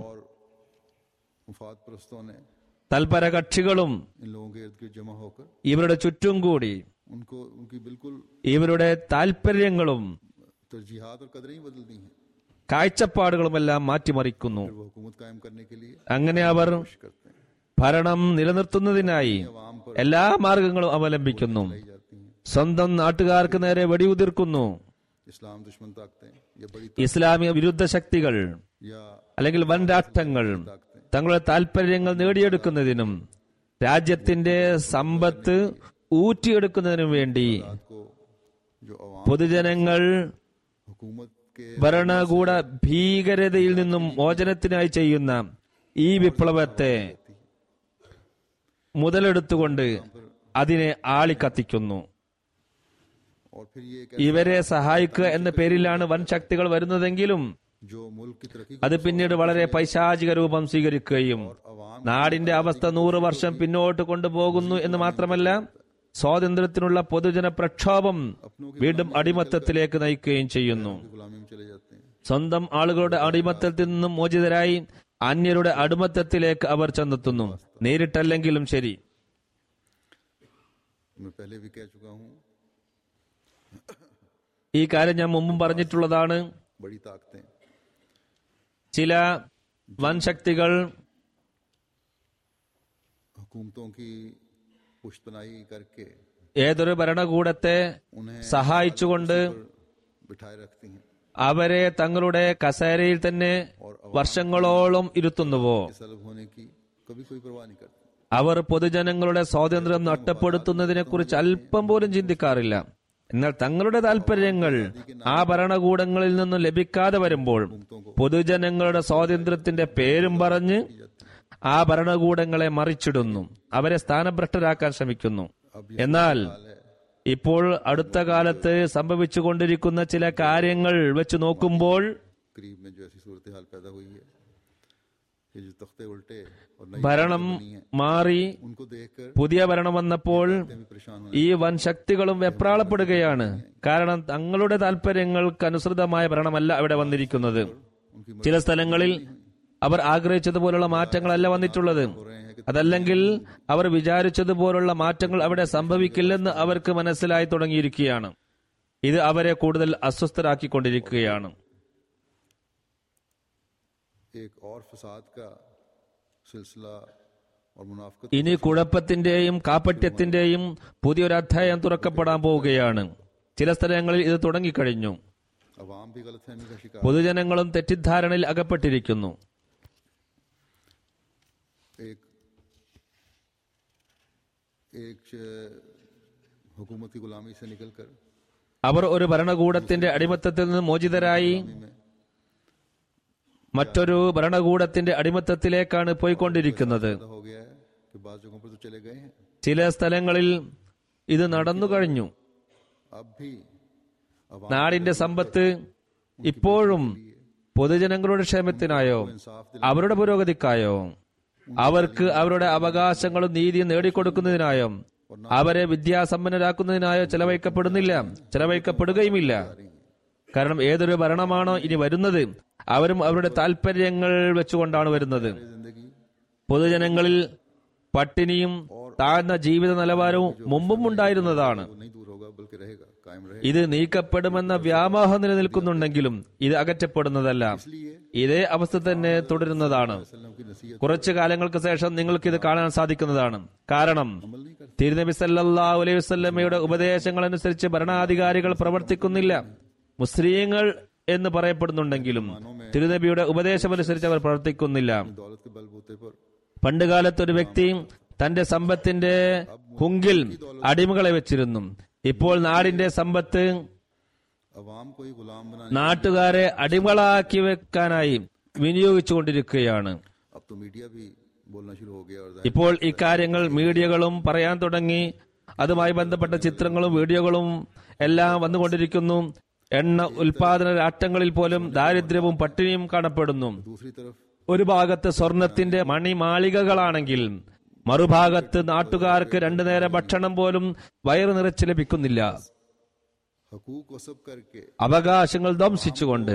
मुफाद परस्तों ने തൽപര കക്ഷികളും इन लोगों के इर्द गिर्द जमा होकर ഇവരുടെ ചുറ്റും കൂടി उनको उनकी बिल्कुल ഇവരുടെ താല്പര്യങ്ങളും तरजीहात और कदरें ही बदल दी हैं കാഴ്ചപ്പാടുകളുമെല്ലാം മാറ്റിമറിക്കുന്നു फिर वो हुकूमत कायम करने के लिए അങ്ങനെ അവർ कोशिश करते हैं ഭരണം നിലനിർത്തുന്നതിനായി आवाम पर എല്ലാ മാർഗങ്ങളും അവലംബിക്കുന്നു लाई जाती हैं സ്വന്തം നാട്ടുകാർക്ക് നേരെ വെടിയുതിർക്കുന്നു इस्लाम दुश्मन ताकतें या बड़ी ഇസ്ലാമിക വിരുദ്ധ ശക്തികൾ या അല്ലെങ്കിൽ വൻ രാഷ്ട്രങ്ങൾ തങ്ങളുടെ താല്പര്യങ്ങൾ നേടിയെടുക്കുന്നതിനും രാജ്യത്തിന്റെ സമ്പത്ത് ഊറ്റിയെടുക്കുന്നതിനും വേണ്ടി ताकत को जो अवाम പൊതുജനങ്ങൾ हुकूमत के ഭരണകൂട ഭീകരതയിൽ നിന്നും മോചനത്തിനായി ചെയ്യുന്ന ഈ വിപ്ലവത്തെ മുതലെടുത്തുകൊണ്ട് അതിനെ ആളിക്കത്തിക്കുന്നു और फिर ये एक ഇവരെ സഹായിക്കുക എന്ന പേരിലാണ് വൻ ശക്തികൾ വരുന്നതെങ്കിലും जो मुल्क की तरक्की അത് പിന്നീട് വളരെ പൈശാചിക രൂപം സ്വീകരിക്കുകയും अवाम നാടിന്റെ അവസ്ഥ നൂറ് വർഷം പിന്നോട്ട് കൊണ്ടുപോകുന്നു എന്ന് മാത്രമല്ല സ്വാതന്ത്ര്യത്തിനുള്ള പൊതുജന പ്രക്ഷോഭം വീണ്ടും അടിമത്തത്തിലേക്ക് നയിക്കുകയും ചെയ്യുന്നു की गुलामी में चले जाते हैं സ്വന്തം ആളുകളുടെ അടിമത്തത്തിൽ നിന്നും മോചിതരായി അന്യരുടെ അടിമത്തത്തിലേക്ക് അവർ ചെന്നെത്തുന്നു നേരിട്ടല്ലെങ്കിലും ശരി मैं पहले भी कह चुका हूँ ഈ കാര്യം ഞാൻ മുമ്പും പറഞ്ഞിട്ടുള്ളതാണ് बड़ी ताकतें ചില വൻ ശക്തികൾ हुकूमतों की पुष्तनाई करके ഏതൊരു ഭരണകൂടത്തെ उन्हें സഹായിച്ചുകൊണ്ട് बिठाए रखती हैं അവരെ തങ്ങളുടെ കസേരയിൽ തന്നെ വർഷങ്ങളോളം ഇരുത്തുന്നുവോ सलब होने की कभी कोई परवाह नहीं करते അവർ പൊതുജനങ്ങളുടെ സ്വാതന്ത്ര്യം നഷ്ടപ്പെടുത്തുന്നതിനെ കുറിച്ച് അല്പം പോലും ചിന്തിക്കാറില്ല എന്നാൽ തങ്ങളുടെ താല്പര്യങ്ങൾ ആ ഭരണകൂടങ്ങളിൽ നിന്നും ലഭിക്കാതെ വരുമ്പോൾ പൊതുജനങ്ങളുടെ സ്വാതന്ത്ര്യത്തിന്റെ പേരും പറഞ്ഞ് ആ ഭരണകൂടങ്ങളെ മറിച്ചിടുന്നു അവരെ സ്ഥാനഭ്രഷ്ടരാക്കാൻ ശ്രമിക്കുന്നു എന്നാൽ ഇപ്പോൾ അടുത്ത കാലത്ത് സംഭവിച്ചുകൊണ്ടിരിക്കുന്ന ചില കാര്യങ്ങൾ വെച്ച് നോക്കുമ്പോൾ करीब में जो ऐसी सूरत हाल पैदा हुई है ये जो तख्ते उल्टे और नई ഭരണം മാറി उनको देखकर പുതിയ ഭരണം വന്നപ്പോൾ भी परेशान होने ഈ വൻ ശക്തികളും വെപ്രാളപ്പെടുകയാണ് കാരണം തങ്ങളുടെ താല്പര്യങ്ങൾക്ക് അനുസൃതമായ ഭരണമല്ല അവിടെ വന്നിരിക്കുന്നത് ചില സ്ഥലങ്ങളിൽ അവർ ആഗ്രഹിച്ചതുപോലുള്ള മാറ്റങ്ങളല്ല വന്നിട്ടുള്ളത് അതല്ലെങ്കിൽ അവർ വിചാരിച്ചതുപോലുള്ള മാറ്റങ്ങൾ അവിടെ സംഭവിക്കില്ലെന്ന് അവർക്ക് മനസ്സിലായി തുടങ്ങിയിരിക്കുകയാണ് ഇത് അവരെ കൂടുതൽ അസ്വസ്ഥരാക്കിക്കൊണ്ടിരിക്കുകയാണ് एक और फसाद का सिलसिला और मुनाफकत ഇനി കുഴപ്പത്തിന്റെയും കാപ്പട്യത്തിന്റെയും പുതിയൊരു അധ്യായം തുറക്കപ്പെടാൻ പോവുകയാണ് ചില സ്ഥലങ്ങളിൽ ഇത് തുടങ്ങിക്കഴിഞ്ഞു अवाम भी गलतफहमी का शिकार പൊതുജനങ്ങളും തെറ്റിദ്ധാരണയിൽ അകപ്പെട്ടിരിക്കുന്നു एक एक श- हुकूमत की गुलामी से निकलकर അവർ ഒരു ഭരണകൂടത്തിന്റെ അടിമത്തത്തിൽ നിന്ന് മോചിതരായി മറ്റൊരു ഭരണകൂടത്തിന്റെ അടിമത്തത്തിലേക്കാണ് പോയിക്കൊണ്ടിരിക്കുന്നത് पैदा हो गया है कि बाज जगहों पर तो चले गए हैं ചില സ്ഥലങ്ങളിൽ ഇത് നടന്നു കഴിഞ്ഞു अब भी अवाम നാടിന്റെ സമ്പത്ത് ഇപ്പോഴും പൊതുജനങ്ങളുടെ ക്ഷേമത്തിനായോ അവരുടെ പുരോഗതിക്കായോ അവർക്ക് അവരുടെ അവകാശങ്ങളും നീതിയും നേടിക്കൊടുക്കുന്നതിനായോ അവരെ വിദ്യാസമ്പന്നരാക്കുന്നതിനായോ ചെലവഴിക്കപ്പെടുന്നില്ല ചെലവഴിക്കപ്പെടുകയുമില്ല കാരണം ഏതൊരു ഭരണമാണോ ഇനി വരുന്നത് അവരും അവരുടെ താല്പര്യങ്ങൾ വെച്ചുകൊണ്ടാണ് വരുന്നത് जिंदगी പൊതുജനങ്ങളിൽ പട്ടിണിയും താഴ്ന്ന ജീവിത നിലവാരവും മുമ്പും ഉണ്ടായിരുന്നതാണ് वो नहीं दूर होगा बल्कि रहेगा कायम रहेगा ഇത് നീക്കപ്പെടുമെന്ന വ്യാമോഹം നിലനിൽക്കുന്നുണ്ടെങ്കിലും ഇത് അകറ്റപ്പെടുന്നതല്ല इसलिए ഇതേ അവസ്ഥ തന്നെ തുടരുന്നതാണ് वसल्लम की नसीहत കുറച്ചു കാലങ്ങൾക്ക് ശേഷം നിങ്ങൾക്ക് ഇത് കാണാൻ സാധിക്കുന്നതാണ് കാരണം अमल नहीं करते തിരുനബി സല്ലല്ലാഹു അലൈഹി വസല്ലമയുടെ ഉപദേശങ്ങൾ അനുസരിച്ച് ഭരണാധികാരികൾ പ്രവർത്തിക്കുന്നില്ല മുസ്ലിങ്ങൾ എന്ന് പറയപ്പെടുന്നുണ്ടെങ്കിലും തിരുനബിയുടെ ഉപദേശമനുസരിച്ച് അവർ പ്രവർത്തിക്കുന്നില്ല दौलत के बलबूते पर പണ്ടുകാലത്ത് ഒരു വ്യക്തി തന്റെ സമ്പത്തിന്റെ ഹുങ്കിൽ അടിമകളെ വെച്ചിരുന്നു ഇപ്പോൾ നാടിന്റെ സമ്പത്ത് अवाम को ही गुलाम बनाने നാട്ടുകാരെ അടിമകളാക്കി വെക്കാനായി വിനിയോഗിച്ചുകൊണ്ടിരിക്കുകയാണ് अब तो मीडिया भी बोलना शुरू हो गया और ഇപ്പോൾ ഇക്കാര്യങ്ങൾ മീഡിയകളും പറയാൻ തുടങ്ങി അതുമായി ബന്ധപ്പെട്ട ചിത്രങ്ങളും വീഡിയോകളും എല്ലാം വന്നുകൊണ്ടിരിക്കുന്നു എണ്ണ ഉൽപാദന രാഷ്ട്രങ്ങളിൽ പോലും ദാരിദ്ര്യവും പട്ടിണിയും കാണപ്പെടുന്നു दूसरी तरफ ഒരു ഭാഗത്ത് സ്വർണത്തിന്റെ മണിമാളികകളാണെങ്കിൽ മറുഭാഗത്ത് നാട്ടുകാർക്ക് രണ്ടു നേരം ഭക്ഷണം പോലും വയറു നിറച്ച് ലഭിക്കുന്നില്ല हकूक वसब करके അവകാശങ്ങൾ ധ്വംസിച്ചുകൊണ്ട്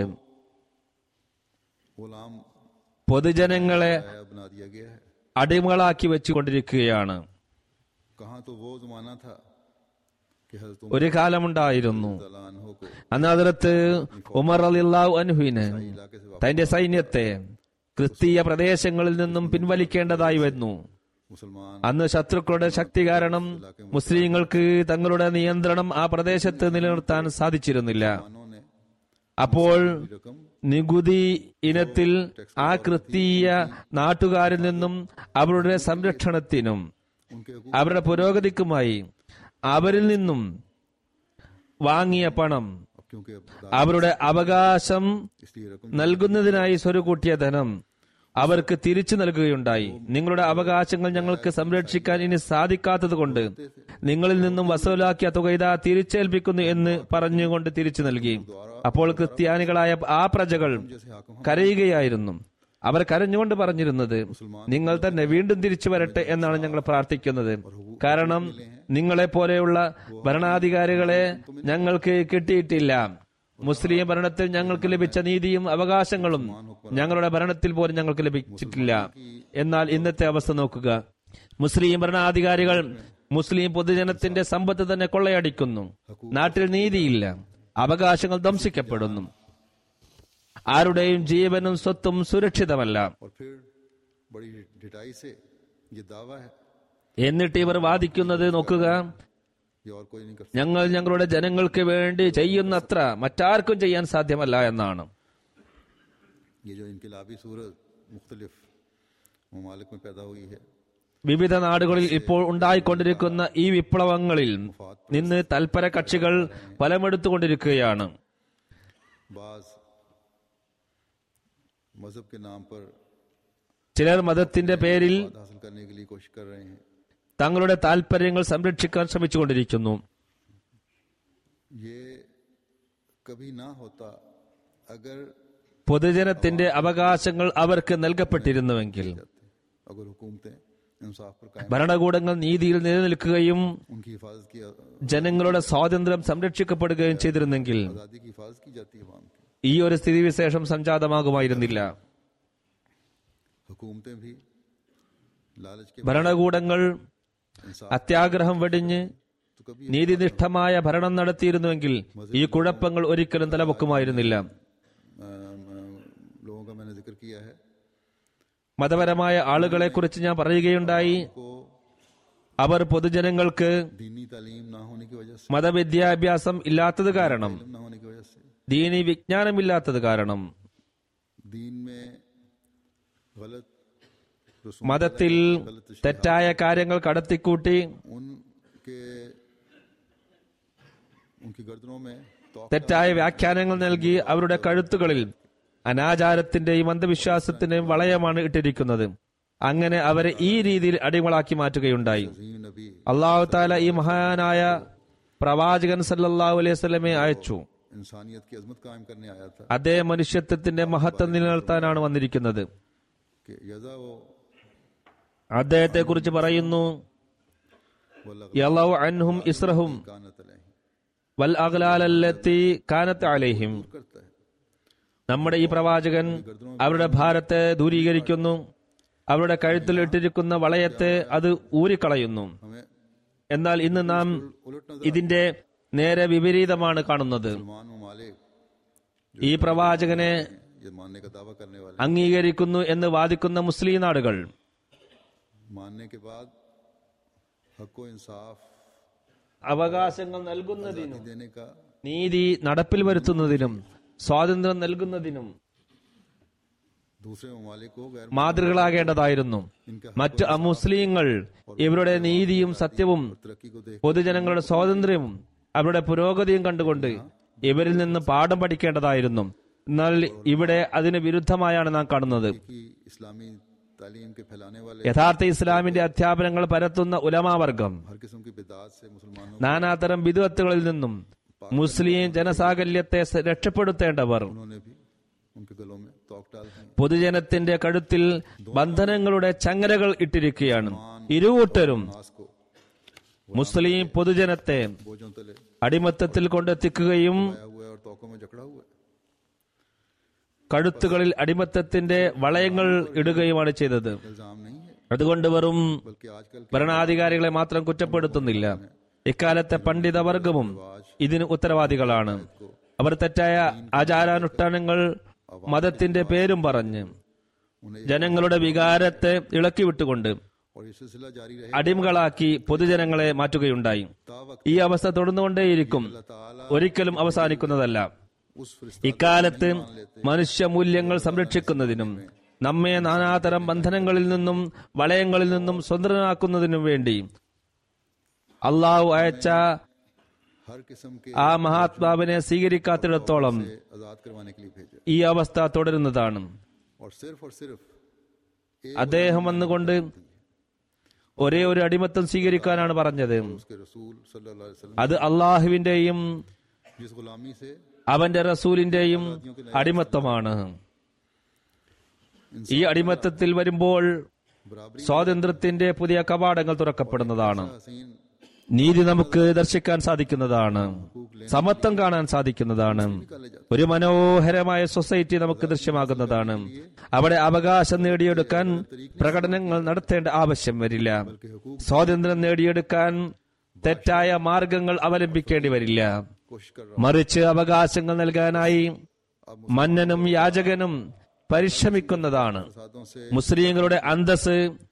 गुलाम പൊതുജനങ്ങളെ आया बना दिया गया है അടിമകളാക്കി വെച്ചുകൊണ്ടിരിക്കുകയാണ് कहाँ तो वो जमाना था कि हजरत ഒരു കാലമുണ്ടായിരുന്നു उमर को അന്ന് അതിലത്ത് ഉമർ അലിള്ളാഹു അൻഹുവിന് इलाके से തന്റെ സൈന്യത്തെ ക്രിസ്തീയ പ്രദേശങ്ങളിൽ നിന്നും പിൻവലിക്കേണ്ടതായി വന്നു मुसलमान അന്ന് ശത്രുക്കളുടെ ശക്തി കാരണം മുസ്ലിങ്ങൾക്ക് തങ്ങളുടെ നിയന്ത്രണം ആ പ്രദേശത്ത് നിലനിർത്താൻ സാധിച്ചിരുന്നില്ല मुसलमानों ने അപ്പോൾ रकम നികുതി ഇനത്തിൽ ആ ക്രിസ്തീയ നാട്ടുകാരിൽ നിന്നും അവരുടെ സംരക്ഷണത്തിനും उनके हकूक അവരുടെ പുരോഗതിക്കുമായി അവരിൽ നിന്നും വാങ്ങിയ പണം अब क्योंकि अब അവരുടെ അവകാശം इसलिए रकम നൽകുന്നതിനായി സ്വരുകൂട്ടിയ ധനം അവർക്ക് തിരിച്ചു നൽകുകയുണ്ടായി നിങ്ങളുടെ അവകാശങ്ങൾ ഞങ്ങൾക്ക് സംരക്ഷിക്കാൻ ഇനി സാധിക്കാത്തത് കൊണ്ട് നിങ്ങളിൽ നിന്നും വസൂലാക്കിയ തുക ഇതാ തിരിച്ചേൽപ്പിക്കുന്നു എന്ന് പറഞ്ഞുകൊണ്ട് തിരിച്ചു നൽകി അപ്പോൾ ക്രിസ്ത്യാനികളായ ആ പ്രജകൾ കരയുകയായിരുന്നു അവർ കരഞ്ഞുകൊണ്ട് പറഞ്ഞിരുന്നത് നിങ്ങൾ തന്നെ വീണ്ടും തിരിച്ചു വരട്ടെ എന്നാണ് ഞങ്ങൾ പ്രാർത്ഥിക്കുന്നത് കാരണം നിങ്ങളെ പോലെയുള്ള ഭരണാധികാരികളെ ഞങ്ങൾക്ക് കിട്ടിയിട്ടില്ല മുസ്ലിം ഭരണത്തിൽ ഞങ്ങൾക്ക് ലഭിച്ച നീതിയും അവകാശങ്ങളും ഞങ്ങളുടെ ഭരണത്തിൽ പോലും ഞങ്ങൾക്ക് ലഭിച്ചിട്ടില്ല എന്നാൽ ഇന്നത്തെ അവസ്ഥ നോക്കുക മുസ്ലിം ഭരണാധികാരികൾ മുസ്ലിം പൊതുജനത്തിന്റെ സമ്പത്ത് തന്നെ കൊള്ളയടിക്കുന്നു നാട്ടിൽ നീതിയില്ല അവകാശങ്ങൾ ധ്വംസിക്കപ്പെടുന്നു ആരുടെയും ജീവനും സ്വത്തും സുരക്ഷിതമല്ല और फिर बड़ी ढिटाई से ये दावा है എന്നിട്ട് ഇവർ വാദിക്കുന്നത് നോക്കുക ये और कोई नहीं कर ഞങ്ങൾ ഞങ്ങളുടെ ജനങ്ങൾക്ക് വേണ്ടി ചെയ്യുന്നത്ര മറ്റാർക്കും ചെയ്യാൻ സാധ്യമല്ല എന്നാണ് सकता ये जो इनकलाबी सूरत मुख्तलिफ ममालिक में पैदा हुई है വിവിധ നാടുകളിൽ ഇപ്പോൾ ഉണ്ടായിക്കൊണ്ടിരിക്കുന്ന ഈ വിപ്ലവങ്ങളിൽ നിന്ന് തൽപര കക്ഷികൾ ഫലമെടുത്തുകൊണ്ടിരിക്കുകയാണ് बाज मजहब के नाम पर ചിലർ മതത്തിന്റെ പേരിൽ बात हासिल करने के लिए कोशिश कर रहे हैं തങ്ങളുടെ താൽപര്യങ്ങൾ സംരക്ഷിക്കാൻ ശ്രമിച്ചുകൊണ്ടിരിക്കുന്നു ये कभी ना होता अगर പൊതുജനത്തിന്റെ അവകാശങ്ങൾ അവർക്ക് നൽകപ്പെട്ടിരുന്നുവെങ്കിൽ अगर हुकूमतें इंसाफ पर कायम ഭരണകൂടങ്ങൾ നീതിയിൽ നിലനിൽക്കുകയും उनकी हिफाजत की ജനങ്ങളുടെ സ്വാതന്ത്ര്യം സംരക്ഷിക്കപ്പെടുകയും ചെയ്തിരുന്നെങ്കിൽ आज़ादी की हिफाजत की जाती है अवाम की ഈ ഒരു സ്ഥിതിവിശേഷം സംജാതമാകുമായിരുന്നില്ല हुकूमतें भी लालच के ഭരണകൂടങ്ങൾ इंसाफ അത്യാഗ്രഹം വെടിഞ്ഞ് तो कभी നീതിനിഷ്ഠമായ ഭരണം നടത്തിയിരുന്നുവെങ്കിൽ ഈ കുഴപ്പങ്ങൾ ഒരിക്കലും തലപൊക്കുമായിരുന്നില്ല अ, अ, लोगों का मैंने जिक्र किया है മതപരമായ ആളുകളെ കുറിച്ച് ഞാൻ പറയുകയുണ്ടായി को അവർ പൊതുജനങ്ങൾക്ക് दीनी तालीम ना होने की वजह से മതവിദ്യാഭ്യാസം ഇല്ലാത്തത് കാരണം इल्म ना होने की वजह से ദീനി വിജ്ഞാനമില്ലാത്തത് കാരണം दीन में गलत रसूम മതത്തിൽ गलत तशरीह തെറ്റായ കാര്യങ്ങൾ കടത്തിക്കൂട്ടി उनके उनकी गर्दनों में तो തെറ്റായ വ്യാഖ്യാനങ്ങൾ നൽകി അവരുടെ കഴുത്തുകളിൽ അനാചാരത്തിന്റെയും അന്ധവിശ്വാസത്തിന്റെയും വളയമാണ് ഇട്ടിരിക്കുന്നത് അങ്ങനെ അവരെ ഈ രീതിയിൽ അടിമകളാക്കി മാറ്റുകയുണ്ടായി अजीम नबी അള്ളാഹു താല ഈ മഹാനായ പ്രവാചകൻ സല്ലല്ലാഹു അലൈഹി സ്വലമെ അയച്ചു इंसानियत की अजमत कायम करने आया था അതേ മനുഷ്യത്വത്തിന്റെ മഹത്വം നിലനിർത്താനാണ് വന്നിരിക്കുന്നത് कि यजा वो അദ്ദേഹത്തെ കുറിച്ച് പറയുന്നു യളൗ അൻഹും ഇസ്രഹും कानत अलैहि വൽ അഗ്ലാലല്ലത്തി കാനത്ത് അലൈഹിം करता है നമ്മുടെ ഈ പ്രവാചകൻ അവരുടെ ഭാരത്തെ ദൂരീകരിക്കുന്നു അവരുടെ കഴുത്തിൽ ഇട്ടിരിക്കുന്ന വളയത്തെ അത് ഊരിക്കളയുന്നു हमें എന്നാൽ ഇന്ന് നാം उलट नजर ഇതിന്റെ നേരെ വിപരീതമാണ് കാണുന്നത് मुसलमान ममालिक ഈ പ്രവാചകനെ ये मानने का दावा करने वाले അംഗീകരിക്കുന്നു എന്ന് വാദിക്കുന്ന മുസ്ലിം നാടുകൾ मानने के बाद हक व इंसाफ അവകാശങ്ങൾ നൽകുന്നതിനും देने का നീതി നടപ്പിൽ വരുത്തുന്നതിനും സ്വാതന്ത്ര്യം നൽകുന്നതിനും दूसरे ममालिक को गैर മാതൃകളാകേണ്ടതായിരുന്നു മറ്റ് അമുസ്ലിങ്ങൾ ഇവരുടെ നീതിയും സത്യവും तरक्की को देख പൊതുജനങ്ങളുടെ സ്വാതന്ത്ര്യവും അവരുടെ പുരോഗതിയും കണ്ടുകൊണ്ട് ഇവരിൽ നിന്ന് പാഠം പഠിക്കേണ്ടതായിരുന്നു എന്നാൽ ഇവിടെ അതിന് വിരുദ്ധമായാണ് നാം കാണുന്നത് कि इस्लामी तालीम के फैलाने वाले യഥാർത്ഥ ഇസ്ലാമിന്റെ അധ്യാപനങ്ങൾ പരത്തുന്ന ഉലമാവർഗം हर किस्म की बिदात से मुसलमानों നാനാതരം വിധവത്തുകളിൽ നിന്നും മുസ്ലിം ജനസാകല്യത്തെ സ- രക്ഷപ്പെടുത്തേണ്ടവർ उन्होंने भी उनके गलों में तोक डाल दी പൊതുജനത്തിന്റെ കഴുത്തിൽ ബന്ധനങ്ങളുടെ ചങ്ങലകൾ ഇട്ടിരിക്കുകയാണ് ഇരുകൂട്ടരും नास को മുസ്ലിം പൊതുജനത്തെ बोझों तले അടിമത്തത്തിൽ കൊണ്ടെത്തിക്കുകയും आया हुआ है और तोकों में जकड़ा हुआ है കഴുത്തുകളിൽ അടിമത്തത്തിന്റെ വളയങ്ങൾ ഇടുകയുമാണ് ചെയ്തത് इल्जाम नहीं है അതുകൊണ്ട് വെറും बल्कि आजकल के ഭരണാധികാരികളെ മാത്രം കുറ്റപ്പെടുത്തുന്നില്ല ഇക്കാലത്തെ പണ്ഡിതവർഗവും ഇതിന് ഉത്തരവാദികളാണ് അവർ തെറ്റായ ആചാരാനുഷ്ഠാനങ്ങൾ മതത്തിന്റെ പേരും പറഞ്ഞ് उन्हें ജനങ്ങളുടെ വികാരത്തെ ഇളക്കി വിട്ടുകൊണ്ട് और ये सिलसिला जारी रहे അടിമകളാക്കി പൊതുജനങ്ങളെ മാറ്റുകയുണ്ടായി तावक ഈ അവസ്ഥ തുടർന്നുകൊണ്ടേയിരിക്കും ताला ഒരിക്കലും അവസാനിക്കുന്നതല്ല उस फरिश्ता ഇക്കാലത്ത് മനുഷ്യമൂല്യങ്ങൾ സംരക്ഷിക്കുന്നതിനും നമ്മെ നാനാതരം ബന്ധനങ്ങളിൽ നിന്നും വളയങ്ങളിൽ നിന്നും സ്വതന്ത്രനാക്കുന്നതിനും വേണ്ടി അള്ളാഹു അയച്ച हर किस्म के ആ മഹാത്മാവിനെ സ്വീകരിക്കാത്തിടത്തോളം से आजाद करवाने के लिए भेजा ഈ അവസ്ഥ തുടരുന്നതാണ് और सिर्फ और सिर्फ एक അദ്ദേഹം വന്നുകൊണ്ട് ഒരേ ഒരു അടിമത്തം സ്വീകരിക്കാനാണ് പറഞ്ഞത് उसके रसूल सल्लल्लाहु अलैहि वसल्लम അത് അള്ളാഹുവിന്റെയും जिस गुलामी से അവന്റെ റസൂലിന്റെയും അടിമത്തമാണ് ഈ അടിമത്തത്തിൽ വരുമ്പോൾ बराबरी സ്വാതന്ത്ര്യത്തിന്റെ പുതിയ കവാടങ്ങൾ തുറക്കപ്പെടുന്നതാണ് हसीन നീതി നമുക്ക് ദർശിക്കാൻ സാധിക്കുന്നതാണ് സമത്വം കാണാൻ സാധിക്കുന്നതാണ് ഒരു മനോഹരമായ സൊസൈറ്റി നമുക്ക് ദൃശ്യമാകുന്നതാണ് അവിടെ അവകാശം നേടിയെടുക്കാൻ പ്രകടനങ്ങൾ നടത്തേണ്ട ആവശ്യം വരില്ല സ്വാതന്ത്ര്യം നേടിയെടുക്കാൻ തെറ്റായ മാർഗങ്ങൾ അവലംബിക്കേണ്ടി വരില്ല कोशिश कर മറിച്ച് അവകാശങ്ങൾ നൽകാനായി മന്നനും യാചകനും പരിശ്രമിക്കുന്നതാണ് प्रसादों से മുസ്ലിങ്ങളുടെ അന്തസ്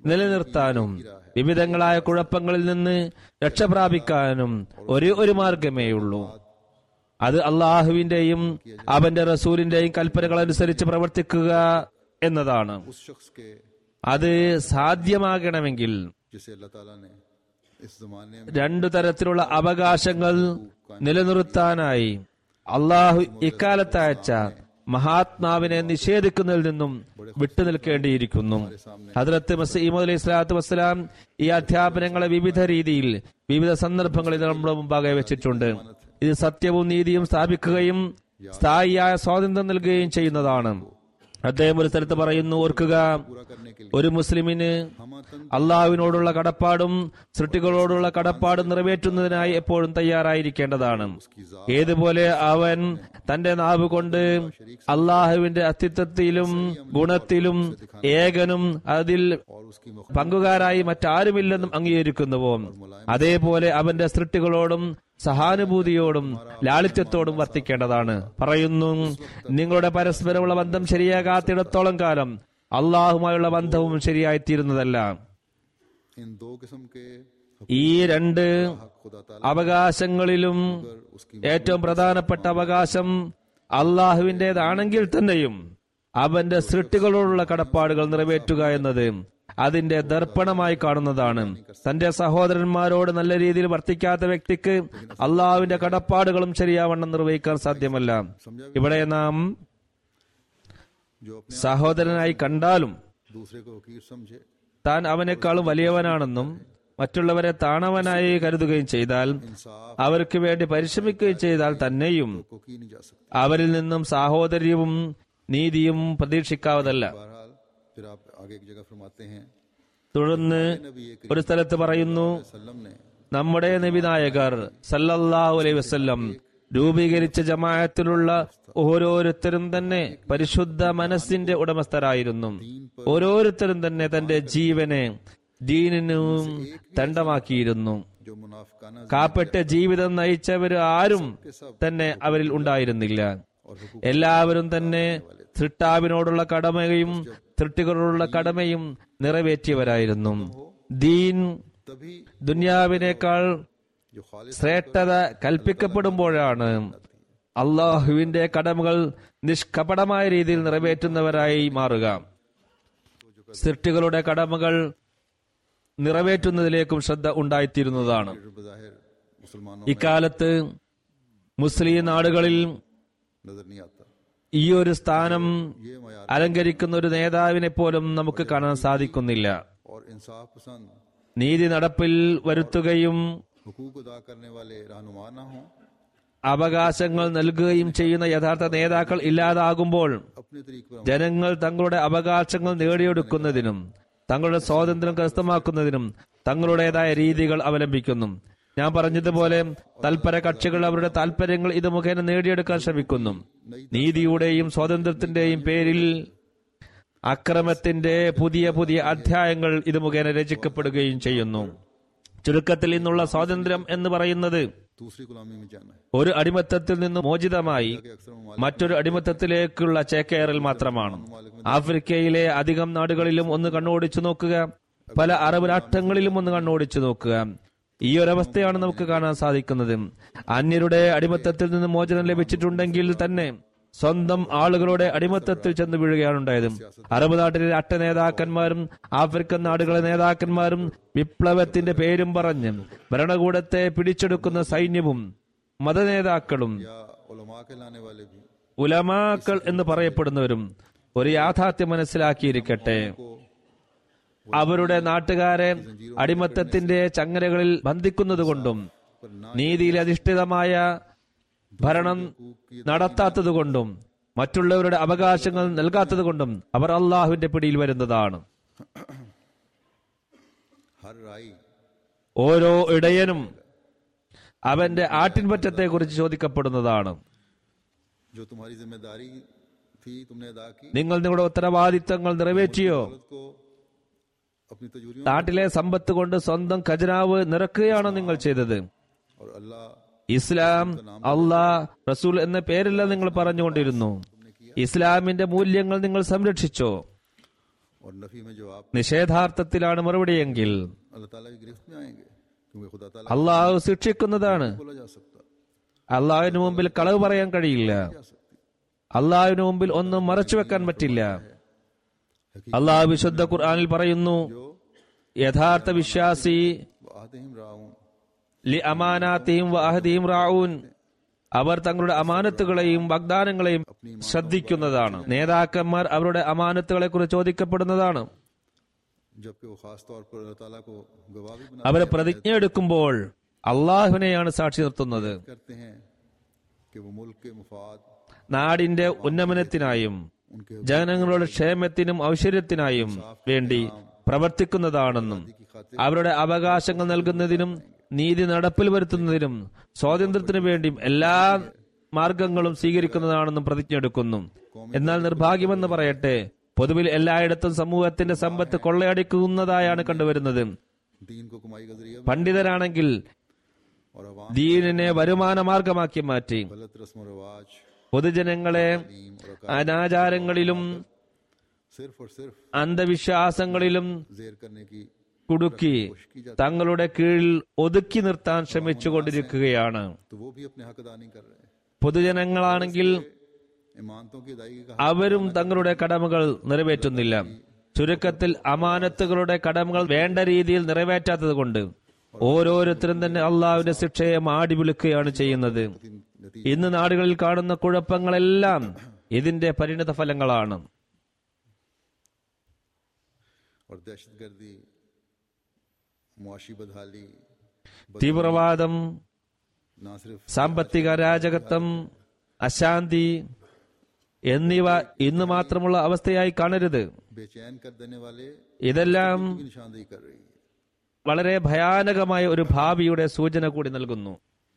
നിലനിർത്താനും വിവിധങ്ങളായ കുഴപ്പങ്ങളിൽ നിന്ന് രക്ഷപ്രാപിക്കാനും ഒരേ ഒരു മാർഗമേയുള്ളൂ അത് അള്ളാഹുവിന്റെയും അവന്റെ റസൂലിന്റെയും കൽപ്പനകൾ അനുസരിച്ച് പ്രവർത്തിക്കുക എന്നതാണ് उस शख्स के അത് സാധ്യമാകണമെങ്കിൽ जिसे अल्लाह ताला ने इस जमाने में രണ്ടു തരത്തിലുള്ള അവകാശങ്ങൾ നിലനിർത്താനായി അള്ളാഹു ഇക്കാലത്ത് അയച്ച മഹാത്മാവിനെ നിഷേധിക്കുന്നതിൽ നിന്നും വിട്ടുനിൽക്കേണ്ടിയിരിക്കുന്നു ഹദ്രത്ത് മസീമദ് അലൈഹി സ്വലാത്തു വസ്സലാം ഈ അധ്യാപനങ്ങളെ വിവിധ രീതിയിൽ വിവിധ സന്ദർഭങ്ങളിൽ നമ്മുടെ മുമ്പാകെ വെച്ചിട്ടുണ്ട് ഇത് സത്യവും നീതിയും സ്ഥാപിക്കുകയും സ്ഥായിയായ സ്വാതന്ത്ര്യം നൽകുകയും ചെയ്യുന്നതാണ് അദ്ദേഹം ഒരു സ്ഥലത്ത് പറയുന്നു ഓർക്കുക ഒരു മുസ്ലിമിന് അള്ളാഹുവിനോടുള്ള കടപ്പാടും സൃഷ്ടികളോടുള്ള കടപ്പാടും നിറവേറ്റുന്നതിനായി എപ്പോഴും തയ്യാറായിരിക്കേണ്ടതാണ് ഏതുപോലെ അവൻ തന്റെ നാവ് കൊണ്ട് അള്ളാഹുവിന്റെ അസ്തിത്വത്തിലും ഗുണത്തിലും ഏകനും അതിൽ और उसकी मुख പങ്കുകാരായി മറ്റാരുമില്ലെന്നും അംഗീകരിക്കുന്നുവോ അതേപോലെ അവന്റെ സൃഷ്ടികളോടും സഹാനുഭൂതിയോടും ലാളിത്യത്തോടും വർത്തിക്കേണ്ടതാണ് പറയുന്നു നിങ്ങളുടെ പരസ്പരമുള്ള ബന്ധം ശരിയാകാത്തിടത്തോളം കാലം അള്ളാഹുമായുള്ള ബന്ധവും ശരിയായിത്തീരുന്നതല്ല इन दो किस्म के ഈ രണ്ട് हक खुदा ताला അവകാശങ്ങളിലും उसकी ഏറ്റവും പ്രധാനപ്പെട്ട അവകാശം അള്ളാഹുവിന്റേതാണെങ്കിൽ തന്നെയും അവന്റെ സൃഷ്ടികളോടുള്ള കടപ്പാടുകൾ നിറവേറ്റുക എന്നത് അതിന്റെ ദർപ്പണമായി കാണുന്നതാണ് തന്റെ സഹോദരന്മാരോട് നല്ല രീതിയിൽ വർത്തിക്കാത്ത വ്യക്തിക്ക് അള്ളാഹുവിന്റെ കടപ്പാടുകളും ശരിയാവണ്ണം നിർവഹിക്കാൻ സാധ്യമല്ല ഇവിടെ നാം जो अपने സഹോദരനായി കണ്ടാലും दूसरे को हकीर समझे താൻ അവനേക്കാളും വലിയവനാണെന്നും മറ്റുള്ളവരെ താണവനായി കരുതുകയും ചെയ്താൽ इंसाफ അവർക്ക് വേണ്ടി പരിശ്രമിക്കുകയും ചെയ്താൽ തന്നെയും को की नहीं जा सकती അവരിൽ നിന്നും സാഹോദര്യവും നീതിയും പ്രതീക്ഷിക്കാവതല്ല बहरहाल फिर आप आगे एक जगह फरमाते हैं തുടർന്ന് नबी एक ഒരു സ്ഥലത്ത് പറയുന്നു वसल्लम ने നമ്മുടെ നബിനായകർ സല്ലല്ലാഹു അലൈഹി വസല്ലം രൂപീകരിച്ച ജമാഅത്തിലുള്ള ഓരോരുത്തരും തന്നെ പരിശുദ്ധ മനസ്സിന്റെ ഉടമസ്ഥരായിരുന്നു ഓരോരുത്തരും തന്നെ തന്റെ ജീവനെ ദീനിനും തണ്ടമാക്കിയിരുന്നു जो मुनाफकाना കാപ്പെട്ട ജീവിതം നയിച്ചവർ ആരും തന്നെ അവരിൽ ഉണ്ടായിരുന്നില്ല എല്ലാവരും തന്നെ സൃഷ്ടാവിനോടുള്ള കടമയും സൃഷ്ടികളോടുള്ള കടമയും നിറവേറ്റിയവരായിരുന്നു ദീൻ तभी ദുന്യാവിനേക്കാൾ जो खालिद ശ്രേഷ്ഠത കൽപ്പിക്കപ്പെടുമ്പോഴാണ് അള്ളാഹുവിന്റെ കടമകൾ നിഷ്കപടമായ രീതിയിൽ നിറവേറ്റുന്നവരായി മാറുക സൃഷ്ടികളുടെ കടമകൾ നിറവേറ്റുന്നതിലേക്കും ശ്രദ്ധ ഉണ്ടായിത്തീരുന്നതാണ് बज़ाहिर मुसलमानों ഇക്കാലത്ത് മുസ്ലിം നാടുകളിൽ नजर नहीं आता ഈ ഒരു സ്ഥാനം ये मयार അലങ്കരിക്കുന്ന ഒരു നേതാവിനെ പോലും നമുക്ക് കാണാൻ സാധിക്കുന്നില്ല और इंसाफ पसंद നീതി നടപ്പിൽ വരുത്തുകയും हुकूक अदा करने वाले रहनुमा ना हों അവകാശങ്ങൾ നൽകുകയും ചെയ്യുന്ന യഥാർത്ഥ നേതാക്കൾ ഇല്ലാതാകുമ്പോൾ अपने तरीक पर ജനങ്ങൾ തങ്ങളുടെ അവകാശങ്ങൾ നേടിയെടുക്കുന്നതിനും തങ്ങളുടെ സ്വാതന്ത്ര്യം കരസ്ഥമാക്കുന്നതിനും തങ്ങളുടേതായ രീതികൾ അവലംബിക്കുന്നു ഞാൻ പറഞ്ഞതുപോലെ തൽപര കക്ഷികൾ അവരുടെ താല്പര്യങ്ങൾ ഇത് മുഖേന നേടിയെടുക്കാൻ ശ്രമിക്കുന്നു നീതിയുടെയും സ്വാതന്ത്ര്യത്തിന്റെയും പേരിൽ അക്രമത്തിന്റെ പുതിയ പുതിയ അധ്യായങ്ങൾ ഇത് മുഖേന രചിക്കപ്പെടുകയും ചെയ്യുന്നു ചുരുക്കത്തിൽ ഇന്നുള്ള സ്വാതന്ത്ര്യം എന്ന് പറയുന്നത് दूसरी गुलामी में जाना है ഒരു അടിമത്തത്തിൽ നിന്ന് മോചിതമായി कि अक्सर ममालिक മറ്റൊരു അടിമത്തത്തിലേക്കുള്ള ചേക്കേറൽ മാത്രമാണ് ആഫ്രിക്കയിലെ അധികം നാടുകളിലും ഒന്ന് കണ്ണോടിച്ചു നോക്കുക പല അറബ് രാഷ്ട്രങ്ങളിലും ഒന്ന് കണ്ണോടിച്ചു നോക്കുക ഈ ഒരവസ്ഥയാണ് നമുക്ക് കാണാൻ സാധിക്കുന്നത് അന്യരുടെ അടിമത്തത്തിൽ നിന്ന് മോചനം ലഭിച്ചിട്ടുണ്ടെങ്കിൽ തന്നെ സ്വന്തം ആളുകളുടെ അടിമത്തത്തിൽ ചെന്ന് വീഴുകയാണ് ഉണ്ടായത് അറബ് നാട്ടിലെ അട്ട നേതാക്കന്മാരും ആഫ്രിക്കൻ നാടുകളിലെ നേതാക്കന്മാരും വിപ്ലവത്തിന്റെ പേരും പറഞ്ഞ് ഭരണകൂടത്തെ പിടിച്ചെടുക്കുന്ന സൈന്യവും മതനേതാക്കളും या उलमा के लाने वाले भी ഉലമാക്കൾ എന്ന് പറയപ്പെടുന്നവരും ഒരു യാഥാർത്ഥ്യം മനസ്സിലാക്കിയിരിക്കട്ടെ അവരുടെ നാട്ടുകാരെ അടിമത്തത്തിന്റെ ചങ്ങലകളിൽ ബന്ധിക്കുന്നതുകൊണ്ടും നീതിയിൽ അധിഷ്ഠിതമായ ഭരണം നടത്താത്തതുകൊണ്ടും മറ്റുള്ളവരുടെ അവകാശങ്ങൾ നൽകാത്തതുകൊണ്ടും അവർ അള്ളാഹുവിന്റെ പിടിയിൽ വരുന്നതാണ് हर राई ഓരോ ഇടയനും അവന്റെ ആട്ടിൻപറ്റത്തെ കുറിച്ച് ചോദിക്കപ്പെടുന്നതാണ് जो तुम्हारी जिम्मेदारी थी तुमने अदा की നിങ്ങൾ നിങ്ങളുടെ ഉത്തരവാദിത്തങ്ങൾ നിറവേറ്റിയോ औरत को अपनी तजूरियों നാട്ടിലെ സമ്പത്ത് കൊണ്ട് സ്വന്തം ഖജനാവ് നിറക്കുകയാണ് നിങ്ങൾ ചെയ്തത് और अल्लाह ഇസ്ലാം അള്ളാ റസൂൽ എന്ന പേരെല്ലാം നിങ്ങൾ പറഞ്ഞുകൊണ്ടിരുന്നു ഇസ്ലാമിന്റെ മൂല്യങ്ങൾ നിങ്ങൾ സംരക്ഷിച്ചോ और नफी में जवाब നിഷേധാർത്ഥത്തിലാണ് മറുപടിയെങ്കിൽ अल्लाह ताला की गिरफ्त में आएंगे क्योंकि खुदा ताला അള്ളാഹു ശിക്ഷിക്കുന്നതാണ് बोला जा सकता അള്ളാഹുവിന് മുമ്പിൽ കളവ് പറയാൻ കഴിയില്ല जा सकती അള്ളാഹുവിന് മുമ്പിൽ ഒന്നും മറച്ചു വെക്കാൻ പറ്റില്ല അള്ളാഹു വിശുദ്ധ ഖുർആനിൽ പറയുന്നു जो യഥാർത്ഥ വിശ്വാസി आतिम राउन ലി അമാനാത്തിയും വാഹദിയും റാവൂൻ അവർ തങ്ങളുടെ അമാനത്തുകളെയും വാഗ്ദാനങ്ങളെയും ശ്രദ്ധിക്കുന്നതാണ് നേതാക്കന്മാർ അവരുടെ അമാനത്തുകളെ കുറിച്ച് ചോദിക്കപ്പെടുന്നതാണ് जबकि वो खास तौर पर अल्लाह ताला को गवाह भी बना അവർ പ്രതിജ്ഞ എടുക്കുമ്പോൾ അള്ളാഹുവിനെയാണ് സാക്ഷി നിർത്തുന്നത് करते हैं कि वो मुल्क के मुफाद നാടിന്റെ ഉന്നമനത്തിനായും उनके ജനങ്ങളുടെ ക്ഷേമത്തിനും ഐശ്വര്യത്തിനായും വേണ്ടി പ്രവർത്തിക്കുന്നതാണെന്നും की खातिर അവരുടെ അവകാശങ്ങൾ നൽകുന്നതിനും നീതി നടപ്പിൽ വരുത്തുന്നതിനും സ്വാതന്ത്ര്യത്തിനു വേണ്ടിയും എല്ലാ മാർഗങ്ങളും സ്വീകരിക്കുന്നതാണെന്നും പ്രതിജ്ഞ എടുക്കുന്നു എന്നാൽ നിർഭാഗ്യമെന്ന് പറയട്ടെ പൊതുവിൽ എല്ലായിടത്തും സമൂഹത്തിന്റെ സമ്പത്ത് കൊള്ളയടിക്കുന്നതായാണ് കണ്ടുവരുന്നത് दीन को कमाई का जरिया പണ്ഡിതരാണെങ്കിൽ और अवाम ദീനിനെ വരുമാന മാർഗമാക്കി മാറ്റി गलत रस्म रिवाज പൊതുജനങ്ങളെ नीम और अकाल അനാചാരങ്ങളിലും सिर्फ और सिर्फ അന്ധവിശ്വാസങ്ങളിലും जेर करने की കുടുക്കി തങ്ങളുടെ കീഴിൽ ഒതുക്കി നിർത്താൻ ശ്രമിച്ചുകൊണ്ടിരിക്കുകയാണ് तो वो भी अपने हक अदा नहीं कर रहे പൊതുജനങ്ങളാണെങ്കിൽ इमानतों की अदायगी का അവരും തങ്ങളുടെ കടമകൾ നിറവേറ്റുന്നില്ല ചുരുക്കത്തിൽ അമാനത്തുകളുടെ കടമകൾ വേണ്ട രീതിയിൽ നിറവേറ്റാത്തത് കൊണ്ട് ഓരോരുത്തരും തന്നെ അള്ളാഹുവിന്റെ ശിക്ഷയെ മാടി വിളിക്കുകയാണ് ചെയ്യുന്നത് नतीजा ഇന്ന് നാടുകളിൽ കാണുന്ന കുഴപ്പങ്ങളെല്ലാം ഇതിന്റെ പരിണിത ഫലങ്ങളാണ് और दहशतगर्दी मुआशी बदहाली തീവ്രവാദം ना सिर्फ സാമ്പത്തിക അരാജകത്വം അശാന്തി എന്നിവ ഇന്ന് മാത്രമുള്ള അവസ്ഥയായി കാണരുത് बेचैन कर देने वाले ഇതെല്ലാം की निशानदेही कर रही है വളരെ ഭയാനകമായ ഒരു ഭാവിയുടെ സൂചന കൂടി നൽകുന്നു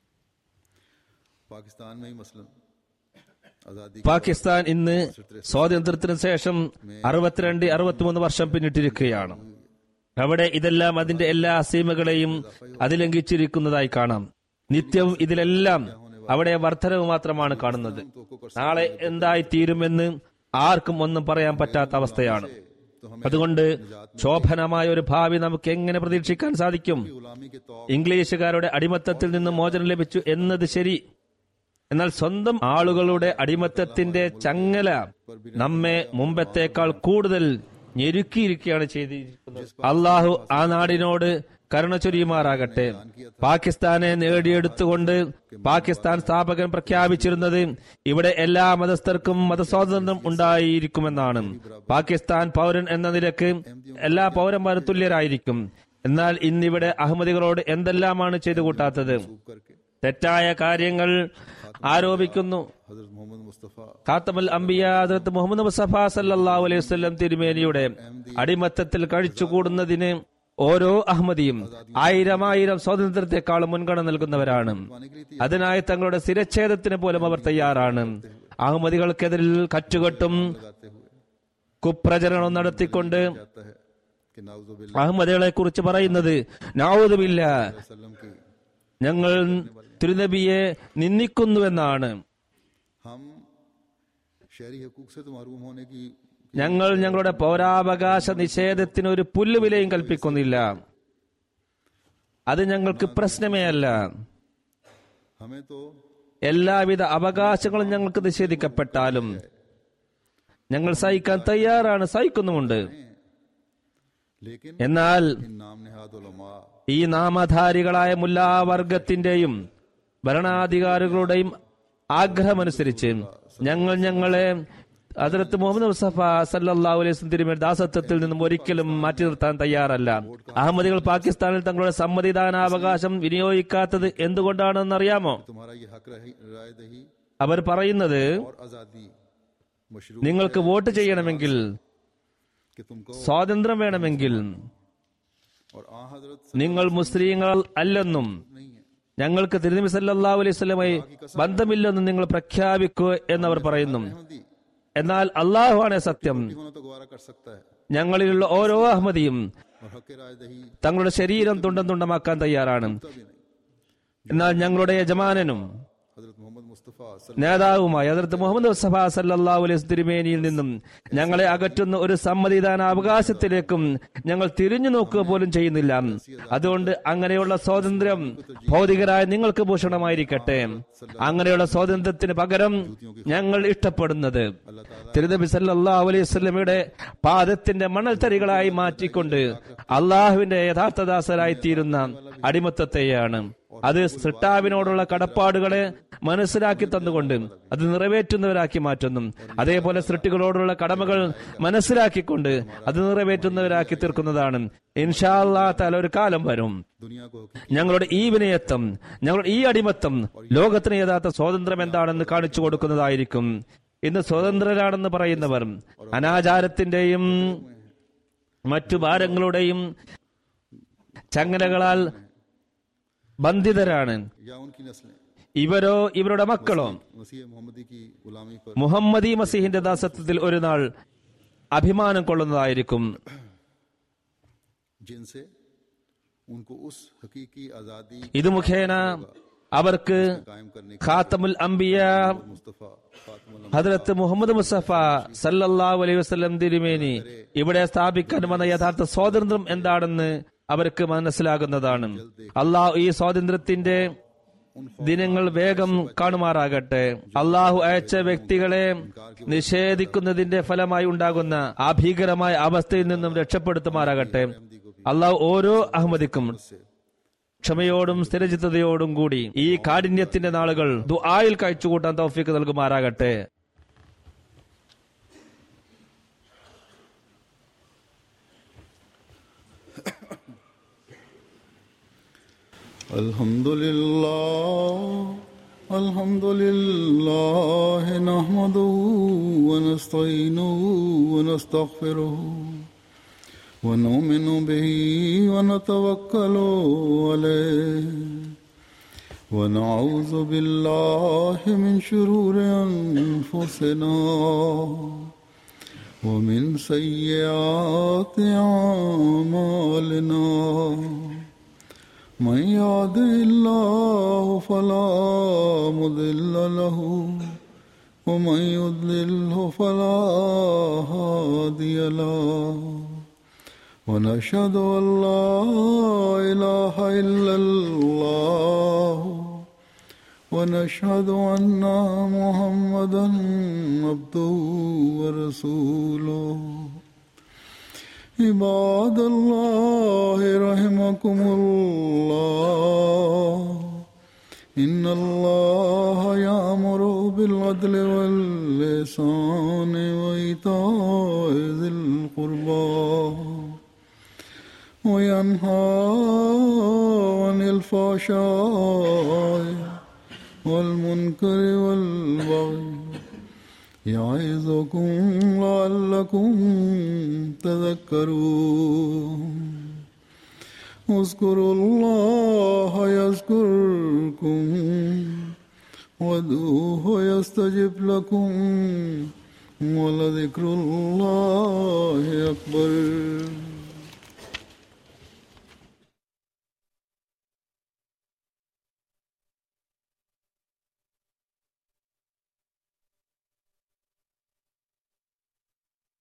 पाकिस्तान में ही मसलन आजादी പാകിസ്ഥാൻ ഇന്ന് സ്വാതന്ത്ര്യത്തിന് ശേഷം അറുപത്തിരണ്ട് അറുപത്തിമൂന്ന് വർഷം പിന്നിട്ടിരിക്കുകയാണ് അവിടെ ഇതെല്ലാം അതിന്റെ എല്ലാ സീമകളെയും അതിലംഘിച്ചിരിക്കുന്നതായി കാണാം നിത്യവും ഇതിലെല്ലാം അവിടെ വർധനവ് മാത്രമാണ് കാണുന്നത് നാളെ എന്തായി തീരുമെന്ന് ആർക്കും ഒന്നും പറയാൻ പറ്റാത്ത അവസ്ഥയാണ് तो हमें അതുകൊണ്ട് ശോഭനമായ ഒരു ഭാവി നമുക്ക് എങ്ങനെ പ്രതീക്ഷിക്കാൻ സാധിക്കും गुलामी के तौर ഇംഗ്ലീഷുകാരുടെ അടിമത്തത്തിൽ നിന്ന് മോചനം ലഭിച്ചു എന്നത് ശരി എന്നാൽ സ്വന്തം ആളുകളുടെ അടിമത്തത്തിന്റെ ചങ്ങല നമ്മെ മുമ്പത്തേക്കാൾ കൂടുതൽ ഞെരുക്കിയിരിക്കുകയാണ് ചെയ്തിരിക്കുന്നത് അള്ളാഹു ആ നാടിനോട് കരുണ ചൊരിയുമാറാകട്ടെ പാകിസ്ഥാനെ നേടിയെടുത്തുകൊണ്ട് പാകിസ്ഥാൻ സ്ഥാപകൻ പ്രഖ്യാപിച്ചിരുന്നത് ഇവിടെ എല്ലാ മതസ്ഥർക്കും മതസ്വാതന്ത്ര്യം ഉണ്ടായിരിക്കുമെന്നാണ് പാകിസ്ഥാൻ പൗരൻ എന്ന നിലക്ക് എല്ലാ പൗരന്മാരും തുല്യരായിരിക്കും എന്നാൽ ഇന്നിവിടെ അഹമ്മദികളോട് എന്തെല്ലാമാണ് ചെയ്തു കൂട്ടാത്തത് करके തെറ്റായ കാര്യങ്ങൾ ആരോപിക്കുന്നു हजरत मोहम्मद मुस्तफ़ा ഖാത്തമൽ അംബിയ ഹദ്രത്ത് മുഹമ്മദ് മുസഫ സല്ലല്ലാഹു അലൈഹി വസല്ലം തിരുമേനിയുടെ അടിമത്തത്തിൽ കഴിച്ചുകൂടുന്നതിന് ഓരോ അഹമ്മദിയും ആയിരം ആയിരം സ്വാതന്ത്ര്യത്തെക്കാളും മുൻഗണന നൽകുന്നവരാണ് അതിനായി തങ്ങളുടെ സ്ഥിരച്ഛേദത്തിന് പോലും അവർ തയ്യാറാണ് അഹമ്മദികൾക്കെതിരിൽ കറ്റുകെട്ടും लगाते हुए കുപ്രചരണം നടത്തിക്കൊണ്ട് जाता है कि नाउजुबिल्ला അഹമ്മദികളെ കുറിച്ച് പറയുന്നത് നാവുതുമില്ല वसल्लम की ഞങ്ങൾ തിരുനബിയെ നിന്ദിക്കുന്നുവെന്നാണ് हम शहरी हकूक से तो महरूम होने की ഞങ്ങൾ ഞങ്ങളുടെ പൗരാവകാശ നിഷേധത്തിന് ഒരു പുല്ലുവിലയും കൽപ്പിക്കുന്നില്ല അത് ഞങ്ങൾക്ക് പ്രശ്നമേ അല്ല हमें तो എല്ലാവിധ അവകാശങ്ങളും ഞങ്ങൾക്ക് നിഷേധിക്കപ്പെട്ടാലും ഞങ്ങൾ സഹിക്കാൻ തയ്യാറാണ് സഹിക്കുന്നുമുണ്ട് लेकिन എന്നാൽ इन नाम नेहाद उलमा ഈ നാമധാരികളായ മുല്ലാവർഗത്തിന്റെയും ഭരണാധികാരികളുടെയും ആഗ്രഹമനുസരിച്ച് ഞങ്ങൾ ഞങ്ങളെ അതിർത്ത് മുഹമ്മദ് മുസഫ സല്ലാഹു അലൈഹി തിരുമേൽ ദാസത്വത്തിൽ നിന്നും ഒരിക്കലും മാറ്റി നിർത്താൻ തയ്യാറല്ല അഹമ്മദികൾ പാകിസ്ഥാനിൽ തങ്ങളുടെ സമ്മതിദാനാവകാശം വിനിയോഗിക്കാത്തത് എന്തുകൊണ്ടാണെന്നറിയാമോ तुम्हारा ये हक रही राय दही അവർ പറയുന്നത് और आजादी मशरू നിങ്ങൾക്ക് വോട്ട് ചെയ്യണമെങ്കിൽ कि तुमको സ്വാതന്ത്ര്യം വേണമെങ്കിൽ और आ हजरत നിങ്ങൾ മുസ്ലിങ്ങൾ അല്ലെന്നും नहीं है ഞങ്ങൾക്ക് തിരുനബി സല്ലല്ലാഹു അലൈഹി വസല്ലമയി ബന്ധമില്ലെന്നും നിങ്ങൾ പ്രഖ്യാപിക്കുക എന്നവർ പറയുന്നു अहमदी എന്നാൽ അള്ളാഹുവാണ് സത്യം भी होना तो गवारा कर सकता है ഞങ്ങളിലുള്ള ഓരോ അഹമ്മദിയും और हक राय दही തങ്ങളുടെ ശരീരം തുണ്ടം തുണ്ടമാക്കാൻ തയ്യാറാണ് तभी नहीं എന്നാൽ ഞങ്ങളുടെ യജമാനനും हजरत मोहम्मद मुस्तफ़ा मुस्तफ़ा നേതാവുമായ അതിർത്ത് മുഹമ്മദ് മുസ്തഫ സല്ലല്ലാഹു അലൈഹി വസല്ലം തിരുമേനിയിൽ നിന്നും ഞങ്ങളെ അകറ്റുന്ന ഒരു സമ്മതിദാന അവകാശത്തിലേക്കും ഞങ്ങൾ തിരിഞ്ഞു നോക്കുക പോലും ചെയ്യുന്നില്ല അതുകൊണ്ട് അങ്ങനെയുള്ള സ്വാതന്ത്ര്യം ഭൗതികരായ നിങ്ങൾക്ക് ഭൂഷണമായിരിക്കട്ടെ അങ്ങനെയുള്ള സ്വാതന്ത്ര്യത്തിന് പകരം ഞങ്ങൾ ഇഷ്ടപ്പെടുന്നത് തിരുനബി സല്ലല്ലാഹു അലൈഹി വസല്ലമയുടെ പാദത്തിന്റെ മണൽത്തരികളായി മാറ്റിക്കൊണ്ട് അള്ളാഹുവിന്റെ യഥാർത്ഥ ദാസരായി തീരുന്ന അടിമത്തത്തെയാണ് അത് സൃഷ്ടാവിനോടുള്ള കടപ്പാടുകളെ മനസ്സിലാക്കി തന്നുകൊണ്ട് അത് നിറവേറ്റുന്നവരാക്കി മാറ്റുന്നു അതേപോലെ സൃഷ്ടികളോടുള്ള കടമകൾ മനസ്സിലാക്കിക്കൊണ്ട് അത് നിറവേറ്റുന്നവരാക്കി തീർക്കുന്നതാണ് ഇൻഷാല്ലാ തല ഒരു കാലം വരും दुनिया को ഞങ്ങളുടെ ഈ വിനയത്വം ഞങ്ങളുടെ ഈ അടിമത്തം ലോകത്തിന് യഥാർത്ഥ സ്വാതന്ത്ര്യം എന്താണെന്ന് കാണിച്ചു കൊടുക്കുന്നതായിരിക്കും ഇന്ന് സ്വതന്ത്രരാണെന്ന് പറയുന്നവർ അനാചാരത്തിന്റെയും മറ്റു ഭാരങ്ങളുടെയും ചങ്ങലകളാൽ ബന്ധിതരാണ് या उनकी नस्लें ഇവരോ ഇവരുടെ മക്കളോ मसीह मोहम्मदी की गुलामी पर മുഹമ്മദി മസീഹിന്റെ ദാസത്വത്തിൽ ഒരു നാൾ അഭിമാനം കൊള്ളുന്നതായിരിക്കും जिनसे उनको उस हकीकी आज़ादी ഇത് മുഖേന അവർക്ക് कायम करने ഖാത്തമുൽ അംബിയ की मुस्तफ़ा फातमुल ഹദ്രത്ത് മുഹമ്മദ് മുസ്തഫ സല്ലല്ലാഹു അലൈഹി വസല്ലം തിരുമേനി ഇവിടെ സ്ഥാപിക്കാൻ വന്ന യഥാർത്ഥ സ്വാതന്ത്ര്യം എന്താണെന്ന് അവർക്ക് മനസ്സിലാകുന്നതാണ് അള്ളാഹു ഈ സ്വാതന്ത്ര്യത്തിന്റെ ദിനങ്ങൾ വേഗം കാണുമാറാകട്ടെ അള്ളാഹു അയച്ച വ്യക്തികളെ നിഷേധിക്കുന്നതിന്റെ ഫലമായി ഉണ്ടാകുന്ന ആ ഭീകരമായ അവസ്ഥയിൽ നിന്നും രക്ഷപ്പെടുത്തുമാറാകട്ടെ അള്ളാഹു ഓരോ അഹമ്മദിക്കും ക്ഷമയോടും സ്ഥിരചിത്തതയോടും കൂടി ഈ കാഠിന്യത്തിന്റെ നാളുകൾ ദുആയിൽ കഴിച്ചുകൂട്ടാൻ തൗഫീക്ക് നൽകുമാറാകട്ടെ الحمد لله الحمد لله نحمده ونستعينه ونستغفره ونؤمن به ونتوكل عليه ونعوذ بالله من شرور أنفسنا ومن سيئات أعمالنا من يهده الله فلا مضل له ومن يضلله فلا هادي له ونشهد ان لا اله الا الله ونشهد ان محمدا عبده ورسوله عباد الله رحمكم الله إن الله يأمر بالعدل واللسان وإيتاء ذي القربى وينهى عن الفحشاء والمنكر والبغي يعظكم لعلكم تذكرون اذكروا الله يذكركم وادعوه يستجب لكم ولذكر الله أكبر